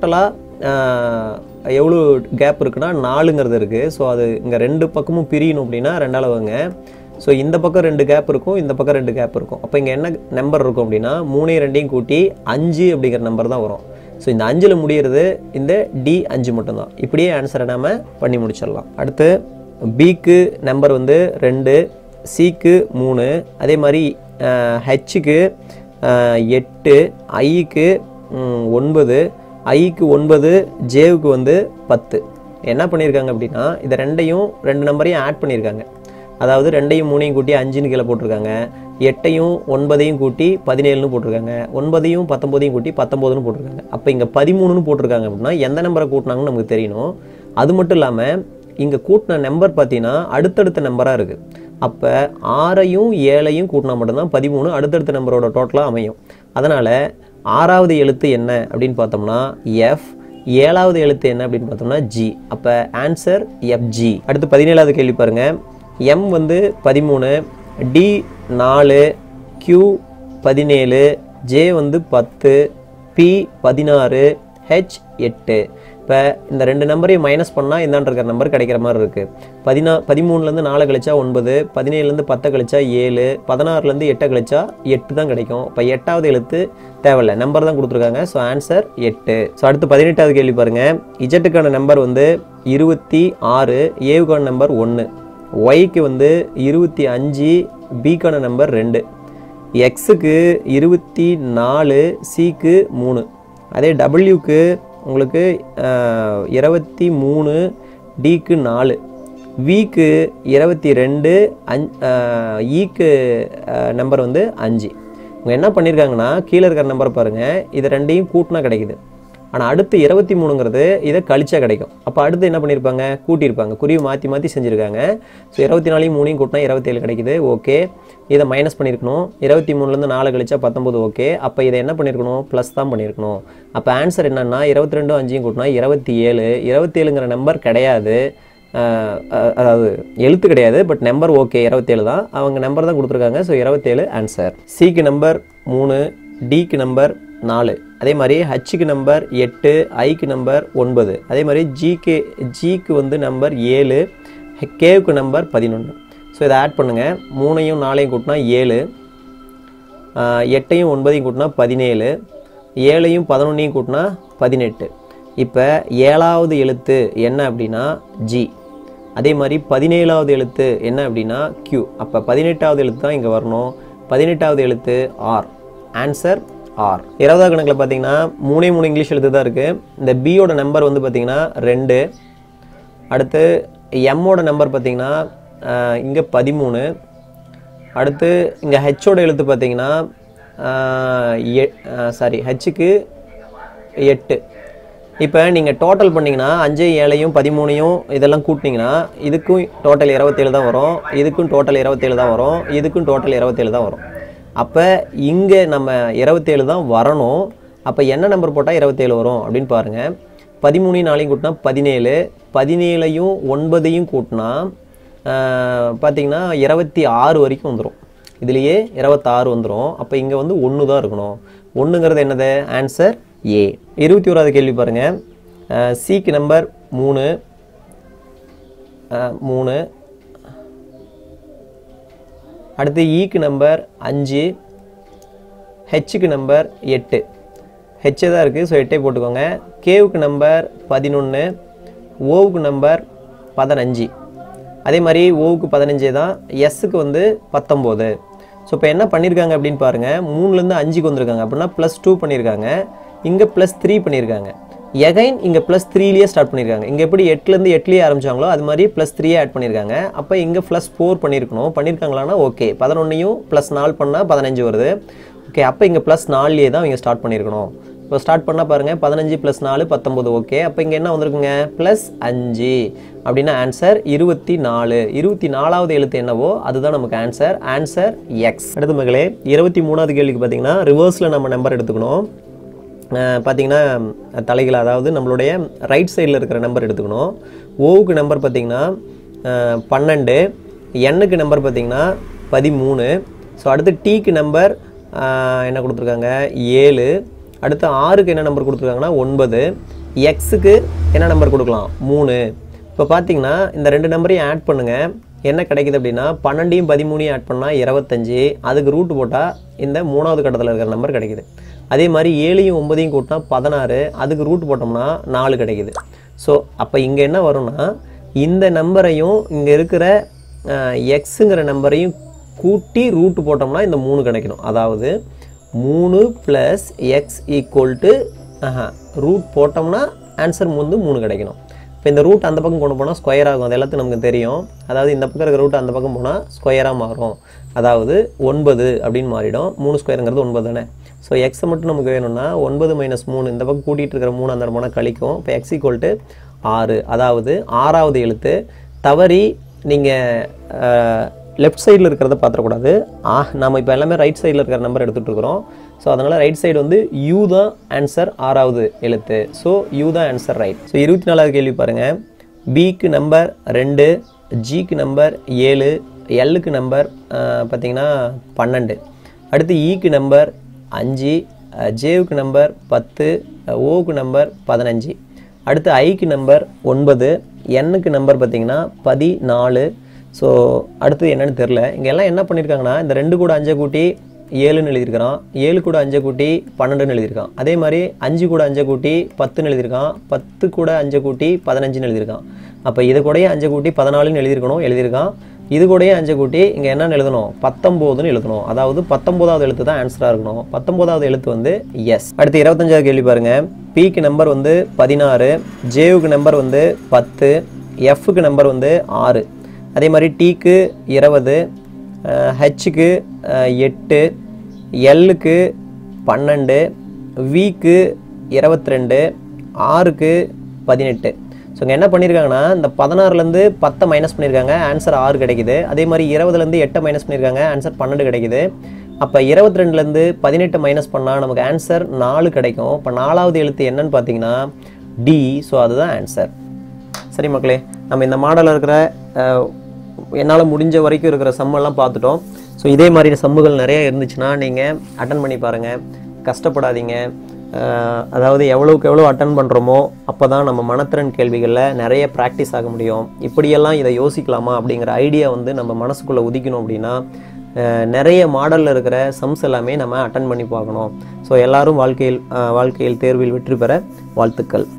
டோட்டலாக எவ்வளோ கேப் இருக்குன்னா நாலுங்கிறது இருக்குது ஸோ அது இங்கே ரெண்டு பக்கமும் பிரியணும் அப்படின்னா ரெண்டாளவுங்க ஸோ இந்த பக்கம் ரெண்டு கேப் இருக்கும் இந்த பக்கம் ரெண்டு கேப் இருக்கும் அப்போ இங்கே என்ன நம்பர் இருக்கும் அப்படின்னா மூணையும் ரெண்டையும் கூட்டி அஞ்சு அப்படிங்கிற நம்பர் தான் வரும் ஸோ இந்த அஞ்சில் முடியிறது இந்த டி அஞ்சு மட்டும்தான் இப்படியே ஆன்சரை நாம பண்ணி முடிச்சிடலாம் அடுத்து பிக்கு நம்பர் வந்து ரெண்டு சிக்கு மூணு அதே மாதிரி ஹெச்சுக்கு எட்டு ஐக்கு ஒன்பது ஐக்கு ஒன்பது ஜேவுக்கு வந்து பத்து என்ன பண்ணியிருக்காங்க அப்படின்னா இதை ரெண்டையும் ரெண்டு நம்பரையும் ஆட் பண்ணியிருக்காங்க அதாவது ரெண்டையும் மூணையும் கூட்டி அஞ்சுன்னு கீழே போட்டிருக்காங்க எட்டையும் ஒன்பதையும் கூட்டி பதினேழுன்னு போட்டிருக்காங்க ஒன்பதையும் பத்தொம்போதையும் கூட்டி பத்தொம்போதுன்னு போட்டிருக்காங்க அப்போ இங்கே பதிமூணுன்னு போட்டிருக்காங்க அப்படின்னா எந்த நம்பரை கூட்டினாங்கன்னு நமக்கு தெரியணும் அது மட்டும் இல்லாமல் இங்கே கூட்டின நம்பர் பார்த்தீங்கன்னா அடுத்தடுத்த நம்பராக இருக்குது அப்போ ஆறையும் ஏழையும் கூட்டினா மட்டும்தான் பதிமூணு அடுத்தடுத்த நம்பரோட டோட்டலாக அமையும் அதனால் ஆறாவது எழுத்து என்ன அப்படின்னு பார்த்தோம்னா எஃப் ஏழாவது எழுத்து என்ன அப்படின்னு பார்த்தோம்னா ஜி அப்போ ஆன்சர் எஃப்ஜி அடுத்து பதினேழாவது கேள்வி பாருங்க எம் வந்து பதிமூணு டி நாலு கியூ பதினேழு ஜே வந்து பத்து பி பதினாறு ஹெச் எட்டு இப்போ இந்த ரெண்டு நம்பரையும் மைனஸ் பண்ணால் இந்தாண்டு இருக்கிற நம்பர் கிடைக்கிற மாதிரி இருக்குது பதினா பதிமூணுலேருந்து நாலு கழிச்சா ஒன்பது பதினேழுலேருந்து பத்தை கழிச்சா ஏழு பதினாறுலேருந்து எட்டை கழிச்சா எட்டு தான் கிடைக்கும் இப்போ எட்டாவது எழுத்து தேவையில்ல நம்பர் தான் கொடுத்துருக்காங்க ஸோ ஆன்சர் எட்டு ஸோ அடுத்து பதினெட்டாவது கேள்வி பாருங்கள் இஜட்டுக்கான நம்பர் வந்து இருபத்தி ஆறு ஏவுக்கான நம்பர் ஒன்று ஒய்க்கு வந்து இருபத்தி அஞ்சு பிக்கான நம்பர் ரெண்டு எக்ஸுக்கு இருபத்தி நாலு சிக்கு மூணு அதே டபிள்யூக்கு உங்களுக்கு அஹ், இருபத்தி மூணு டிக்கு நாலு விக்கு இருபத்தி ரெண்டு அஞ் ஈக்கு நம்பர் வந்து அஞ்சு இவங்க என்ன பண்ணியிருக்காங்கன்னா கீழே இருக்கிற நம்பர் பாருங்கள் இது ரெண்டையும் கூட்டினா கிடைக்குது ஆனால் அடுத்து இருபத்தி மூணுங்கிறது இதை கழிச்சா கிடைக்கும் அப்போ அடுத்து என்ன பண்ணியிருப்பாங்க கூட்டியிருப்பாங்க குறிவு மாற்றி மாற்றி செஞ்சுருக்காங்க ஸோ இருபத்தி நாலையும் மூணையும் கூட்டினா இருபத்தேழு கிடைக்குது ஓகே இதை மைனஸ் பண்ணியிருக்கணும் இருபத்தி மூணுலேருந்து நாலு கழிச்சா பத்தொம்போது ஓகே அப்போ இதை என்ன பண்ணியிருக்கணும் ப்ளஸ் தான் பண்ணியிருக்கணும் அப்போ ஆன்சர் என்னன்னா இருபத்தி ரெண்டும் அஞ்சையும் கூட்டினா இருபத்தி ஏழு இருபத்தேழுங்கிற நம்பர் கிடையாது அஹ் அஹ் அதாவது எழுத்து கிடையாது பட் நம்பர் ஓகே இருபத்தேழு தான் அவங்க நம்பர் தான் கொடுத்துருக்காங்க ஸோ இருபத்தேழு ஆன்சர் சிக்கு நம்பர் மூணு டிக்கு நம்பர் நாலு அதே மாதிரி ஹச்சுக்கு நம்பர் எட்டு ஐக்கு நம்பர் ஒன்பது அதே மாதிரி ஜிக்கு ஜிக்கு வந்து நம்பர் ஏழு கேவுக்கு நம்பர் பதினொன்று ஸோ இதை ஆட் பண்ணுங்கள் மூணையும் நாலையும் கூட்டினா ஏழு ஆஹ் எட்டையும் ஒன்பதையும் கூட்டினா பதினேழு ஏழையும் பதினொன்றையும் கூட்டினா பதினெட்டு இப்போ ஏழாவது எழுத்து என்ன அப்படின்னா ஜி அதே மாதிரி பதினேழாவது எழுத்து என்ன அப்படின்னா Q அப்போ பதினெட்டாவது எழுத்து தான் இங்கே வரணும் பதினெட்டாவது எழுத்து ஆர் ஆன்சர் ஆர் இருபதாவது கணக்கில் பார்த்தீங்கன்னா மூணே மூணு இங்கிலீஷ் எழுத்து தான் இருக்குது இந்த பியோட நம்பர் வந்து பார்த்தீங்கன்னா ரெண்டு அடுத்து எம்மோட நம்பர் பார்த்தீங்கன்னா இங்கே பதிமூணு அடுத்து இங்கே ஹெச்சோட எழுத்து பார்த்தீங்கன்னா சாரி ஹெச்சுக்கு எட்டு இப்போ நீங்கள் டோட்டல் பண்ணிங்கன்னா அஞ்சு ஏழையும் பதிமூணையும் இதெல்லாம் கூட்டினீங்கன்னா இதுக்கும் டோட்டல் இருபத்தேழு தான் வரும் இதுக்கும் டோட்டல் இருபத்தேழு தான் வரும் இதுக்கும் டோட்டல் இருபத்தேழு தான் வரும் அப்போ இங்கே நம்ம இருபத்தேழு தான் வரணும் அப்போ என்ன நம்பர் போட்டால் இருபத்தேழு வரும் அப்படின்னு பாருங்கள் பதிமூணையும் நாளையும் கூட்டினா பதினேழு பதினேழையும் ஒன்பதையும் கூட்டினா பார்த்தீங்கன்னா இருபத்தி ஆறு வரைக்கும் வந்துடும் இதுலேயே இருபத்தாறு வந்துடும் அப்போ இங்கே வந்து ஒன்று தான் இருக்கணும் ஒன்றுங்கிறது என்னது ஆன்சர் ஏ இருபத்தி ஓராவது கேள்வி பாருங்கள் சிக்கு நம்பர் மூணு அஹ், மூணு அடுத்து ஈக்கு நம்பர் அஞ்சு ஹெச்சுக்கு நம்பர் எட்டு ஹெச்சு தான் இருக்குது ஸோ எட்டே போட்டுக்கோங்க கேவுக்கு நம்பர் பதினொன்று ஓவுக்கு நம்பர் பதினஞ்சு அதே மாதிரி ஓவுக்கு பதினஞ்சு தான் எஸ்ஸுக்கு வந்து பத்தொம்போது ஸோ இப்போ என்ன பண்ணியிருக்காங்க அப்படின்னு பாருங்கள் மூணுலேருந்து அஞ்சுக்கு வந்திருக்காங்க அப்படின்னா ப்ளஸ் டூ பண்ணியிருக்காங்க இங்கே ப்ளஸ் த்ரீ பண்ணியிருக்காங்க எகைன் இங்கே ப்ளஸ் த்ரீலேயே ஸ்டார்ட் பண்ணியிருக்காங்க இங்கே எப்படி எட்டுலேருந்து எட்டுலேயே ஆரம்பிச்சாங்களோ அது மாதிரி ப்ளஸ் த்ரீயே ஆட் பண்ணியிருக்காங்க அப்போ இங்கே ப்ளஸ் ஃபோர் பண்ணியிருக்கணும் பண்ணியிருக்காங்களான்னா ஓகே பதினொன்றையும் ப்ளஸ் நாலு பண்ணால் பதினஞ்சு வருது ஓகே அப்போ இங்கே ப்ளஸ் நாலுலேயே தான் இங்கே ஸ்டார்ட் பண்ணியிருக்கணும் இப்போ ஸ்டார்ட் பண்ணால் பாருங்கள் பதினஞ்சு ப்ளஸ் நாலு பத்தொம்போது ஓகே அப்போ இங்கே என்ன வந்திருக்குங்க ப்ளஸ் அஞ்சு அப்படின்னா ஆன்சர் இருபத்தி நாலு இருபத்தி நாலாவது எழுத்து என்னவோ அதுதான் நமக்கு ஆன்சர் ஆன்சர் எக்ஸ் அடுத்த மகளே இருபத்தி மூணாவது கேள்விக்கு பார்த்தீங்கன்னா ரிவர்ஸில் நம்ம நம்பர் எடுத்துக்கணும் அஹ் பார்த்தீங்கன்னா தலைகள் அதாவது நம்மளுடைய ரைட் சைடில் இருக்கிற நம்பர் எடுத்துக்கணும் ஓவுக்கு நம்பர் பார்த்தீங்கன்னா அஹ் பன்னெண்டு எண்ணுக்கு நம்பர் பார்த்தீங்கன்னா பதிமூணு ஸோ அடுத்து டீக்கு நம்பர் என்ன கொடுத்துருக்காங்க ஏழு அடுத்து ஆறுக்கு என்ன நம்பர் கொடுத்துருக்காங்கன்னா ஒன்பது எக்ஸுக்கு என்ன நம்பர் கொடுக்கலாம் மூணு இப்போ பார்த்தீங்கன்னா இந்த ரெண்டு நம்பரையும் ஆட் பண்ணுங்கள் என்ன கிடைக்குது அப்படின்னா பன்னெண்டையும் பதிமூணையும் ஆட் பண்ணால் இருபத்தஞ்சி அதுக்கு ரூட் போட்டால் இந்த மூணாவது கட்டத்தில் இருக்கிற நம்பர் கிடைக்குது அதே மாதிரி ஏழையும் ஒன்பதையும் கூட்டினா பதினாறு அதுக்கு ரூட் போட்டோம்னா நாலு கிடைக்குது ஸோ அப்போ இங்கே என்ன வரும்னா இந்த நம்பரையும் இங்கே இருக்கிற எக்ஸுங்கிற நம்பரையும் கூட்டி ரூட் போட்டோம்னா இந்த மூணு கிடைக்கணும் அதாவது மூணு plus X equal to root போட்டோம்னா ஆன்சர் வந்து மூணு கிடைக்கணும் இப்போ இந்த ரூட் அந்த பக்கம் கொண்டு போனால் ஸ்கொயர் ஆகும் அது எல்லாத்துக்கும் நமக்கு தெரியும் அதாவது இந்த பக்கம் இருக்கிற ரூட் அந்த பக்கம் போனால் ஸ்கொயராக மாறும் அதாவது ஒன்பது அப்படின்னு மாறிடும் மூணு ஸ்கொயருங்கிறது ஒன்பது தானே ஸோ எக்ஸை மட்டும் நமக்கு வேணும்னா ஒன்பது மைனஸ் மூணு இந்த பக்கம் கூட்டிகிட்டு இருக்கிற மூணு அந்த போனால் கழிக்கும் இப்போ எக்ஸ் ஈக்குவல் டு ஆறு அதாவது ஆறாவது எழுத்து தவறி நீங்கள் லெஃப்ட் சைடில் இருக்கிறத பார்த்துடக்கூடாது ஆ நம்ம இப்போ எல்லாமே ரைட் சைடில் இருக்கிற நம்பர் எடுத்துகிட்டு இருக்கிறோம் ஸோ அதனால் ரைட் சைடு வந்து யூ தான் ஆன்சர் ஆறாவது எழுத்து ஸோ யூ தான் ஆன்சர் ரைட் ஸோ இருபத்தி நாலாவது கேள்வி பாருங்கள் பிக்கு நம்பர் ரெண்டு ஜிக்கு நம்பர் ஏழு எல்லுக்கு நம்பர் பார்த்தீங்கன்னா பன்னெண்டு அடுத்து ஈக்கு நம்பர் அஞ்சு ஜேவுக்கு நம்பர் பத்து ஓவுக்கு நம்பர் பதினஞ்சு அடுத்து ஐக்கு நம்பர் ஒன்பது எண்ணுக்கு நம்பர் பார்த்தீங்கன்னா பதினாலு ஸோ அடுத்து என்னன்னு தெரில இங்கே எல்லாம் என்ன பண்ணியிருக்காங்கன்னா இந்த ரெண்டு கூட அஞ்சை கூட்டி ஏழுன்னு எழுதியிருக்கிறான் ஏழு கூட அஞ்சை கூட்டி பன்னெண்டுன்னு எழுதியிருக்கான் அதே மாதிரி அஞ்சு கூட அஞ்சை கூட்டி பத்துன்னு எழுதியிருக்கான் பத்து கூட அஞ்சை கூட்டி பதினஞ்சுன்னு எழுதியிருக்கான் அப்போ இது கூடயே அஞ்சை கூட்டி பதினாலுன்னு எழுதியிருக்கணும் எழுதியிருக்கான் இது கூடயே அஞ்சை கூட்டி இங்கே என்னன்னு எழுதணும் பத்தொம்போதுன்னு எழுதணும் அதாவது பத்தொம்போதாவது எழுத்து தான் ஆன்சராக இருக்கணும் பத்தொம்போதாவது எழுத்து வந்து எஸ் அடுத்து இருபத்தஞ்சாவது கேள்வி பாருங்க பிக்கு நம்பர் வந்து பதினாறு ஜேவுக்கு நம்பர் வந்து பத்து எஃப்க்கு நம்பர் வந்து ஆறு அதே மாதிரி டீக்கு இருபது ஹெச்சுக்கு எட்டு எல்லுக்கு பன்னெண்டு விக்கு இருபத்தி ரெண்டு ஆறுக்கு பதினெட்டு ஸோ இங்கே என்ன பண்ணியிருக்காங்கன்னா இந்த பதினாறுலேருந்து பத்தை மைனஸ் பண்ணியிருக்காங்க ஆன்சர் ஆறு கிடைக்குது அதே மாதிரி இருபதுலேருந்து எட்டை மைனஸ் பண்ணியிருக்காங்க ஆன்சர் பன்னெண்டு கிடைக்குது அப்போ இருபத்தி ரெண்டுலேருந்து பதினெட்டு மைனஸ் பண்ணால் நமக்கு ஆன்சர் நாலு கிடைக்கும் இப்போ நாலாவது எழுத்து என்னன்னு பார்த்தீங்கன்னா டி ஸோ அதுதான் ஆன்சர் சரி மக்களே நம்ம இந்த மாடலில் இருக்கிற என்னால் முடிஞ்ச வரைக்கும் இருக்கிற சம்மெல்லாம் பார்த்துட்டோம் ஸோ இதே மாதிரி சம்முகள் நிறைய இருந்துச்சுன்னா நீங்கள் அட்டன் பண்ணி பாருங்கள் கஷ்டப்படாதீங்க அஹ், அதாவது எவ்வளோக்கு எவ்வளோ அட்டன் பண்ணுறோமோ அப்போ தான் நம்ம மனத்திறன் கேள்விகளில் நிறைய ப்ராக்டிஸ் ஆக முடியும் இப்படியெல்லாம் இதை யோசிக்கலாமா அப்படிங்கிற ஐடியா வந்து நம்ம மனசுக்குள்ளே உதிக்கணும் அப்படின்னா அஹ், நிறைய மாடலில் இருக்கிற சம்ஸ் எல்லாமே நம்ம அட்டன் பண்ணி பார்க்கணும் ஸோ எல்லாரும் வாழ்க்கையில் அஹ், வாழ்க்கையில் தேர்வில் வெற்றி பெற வாழ்த்துக்கள்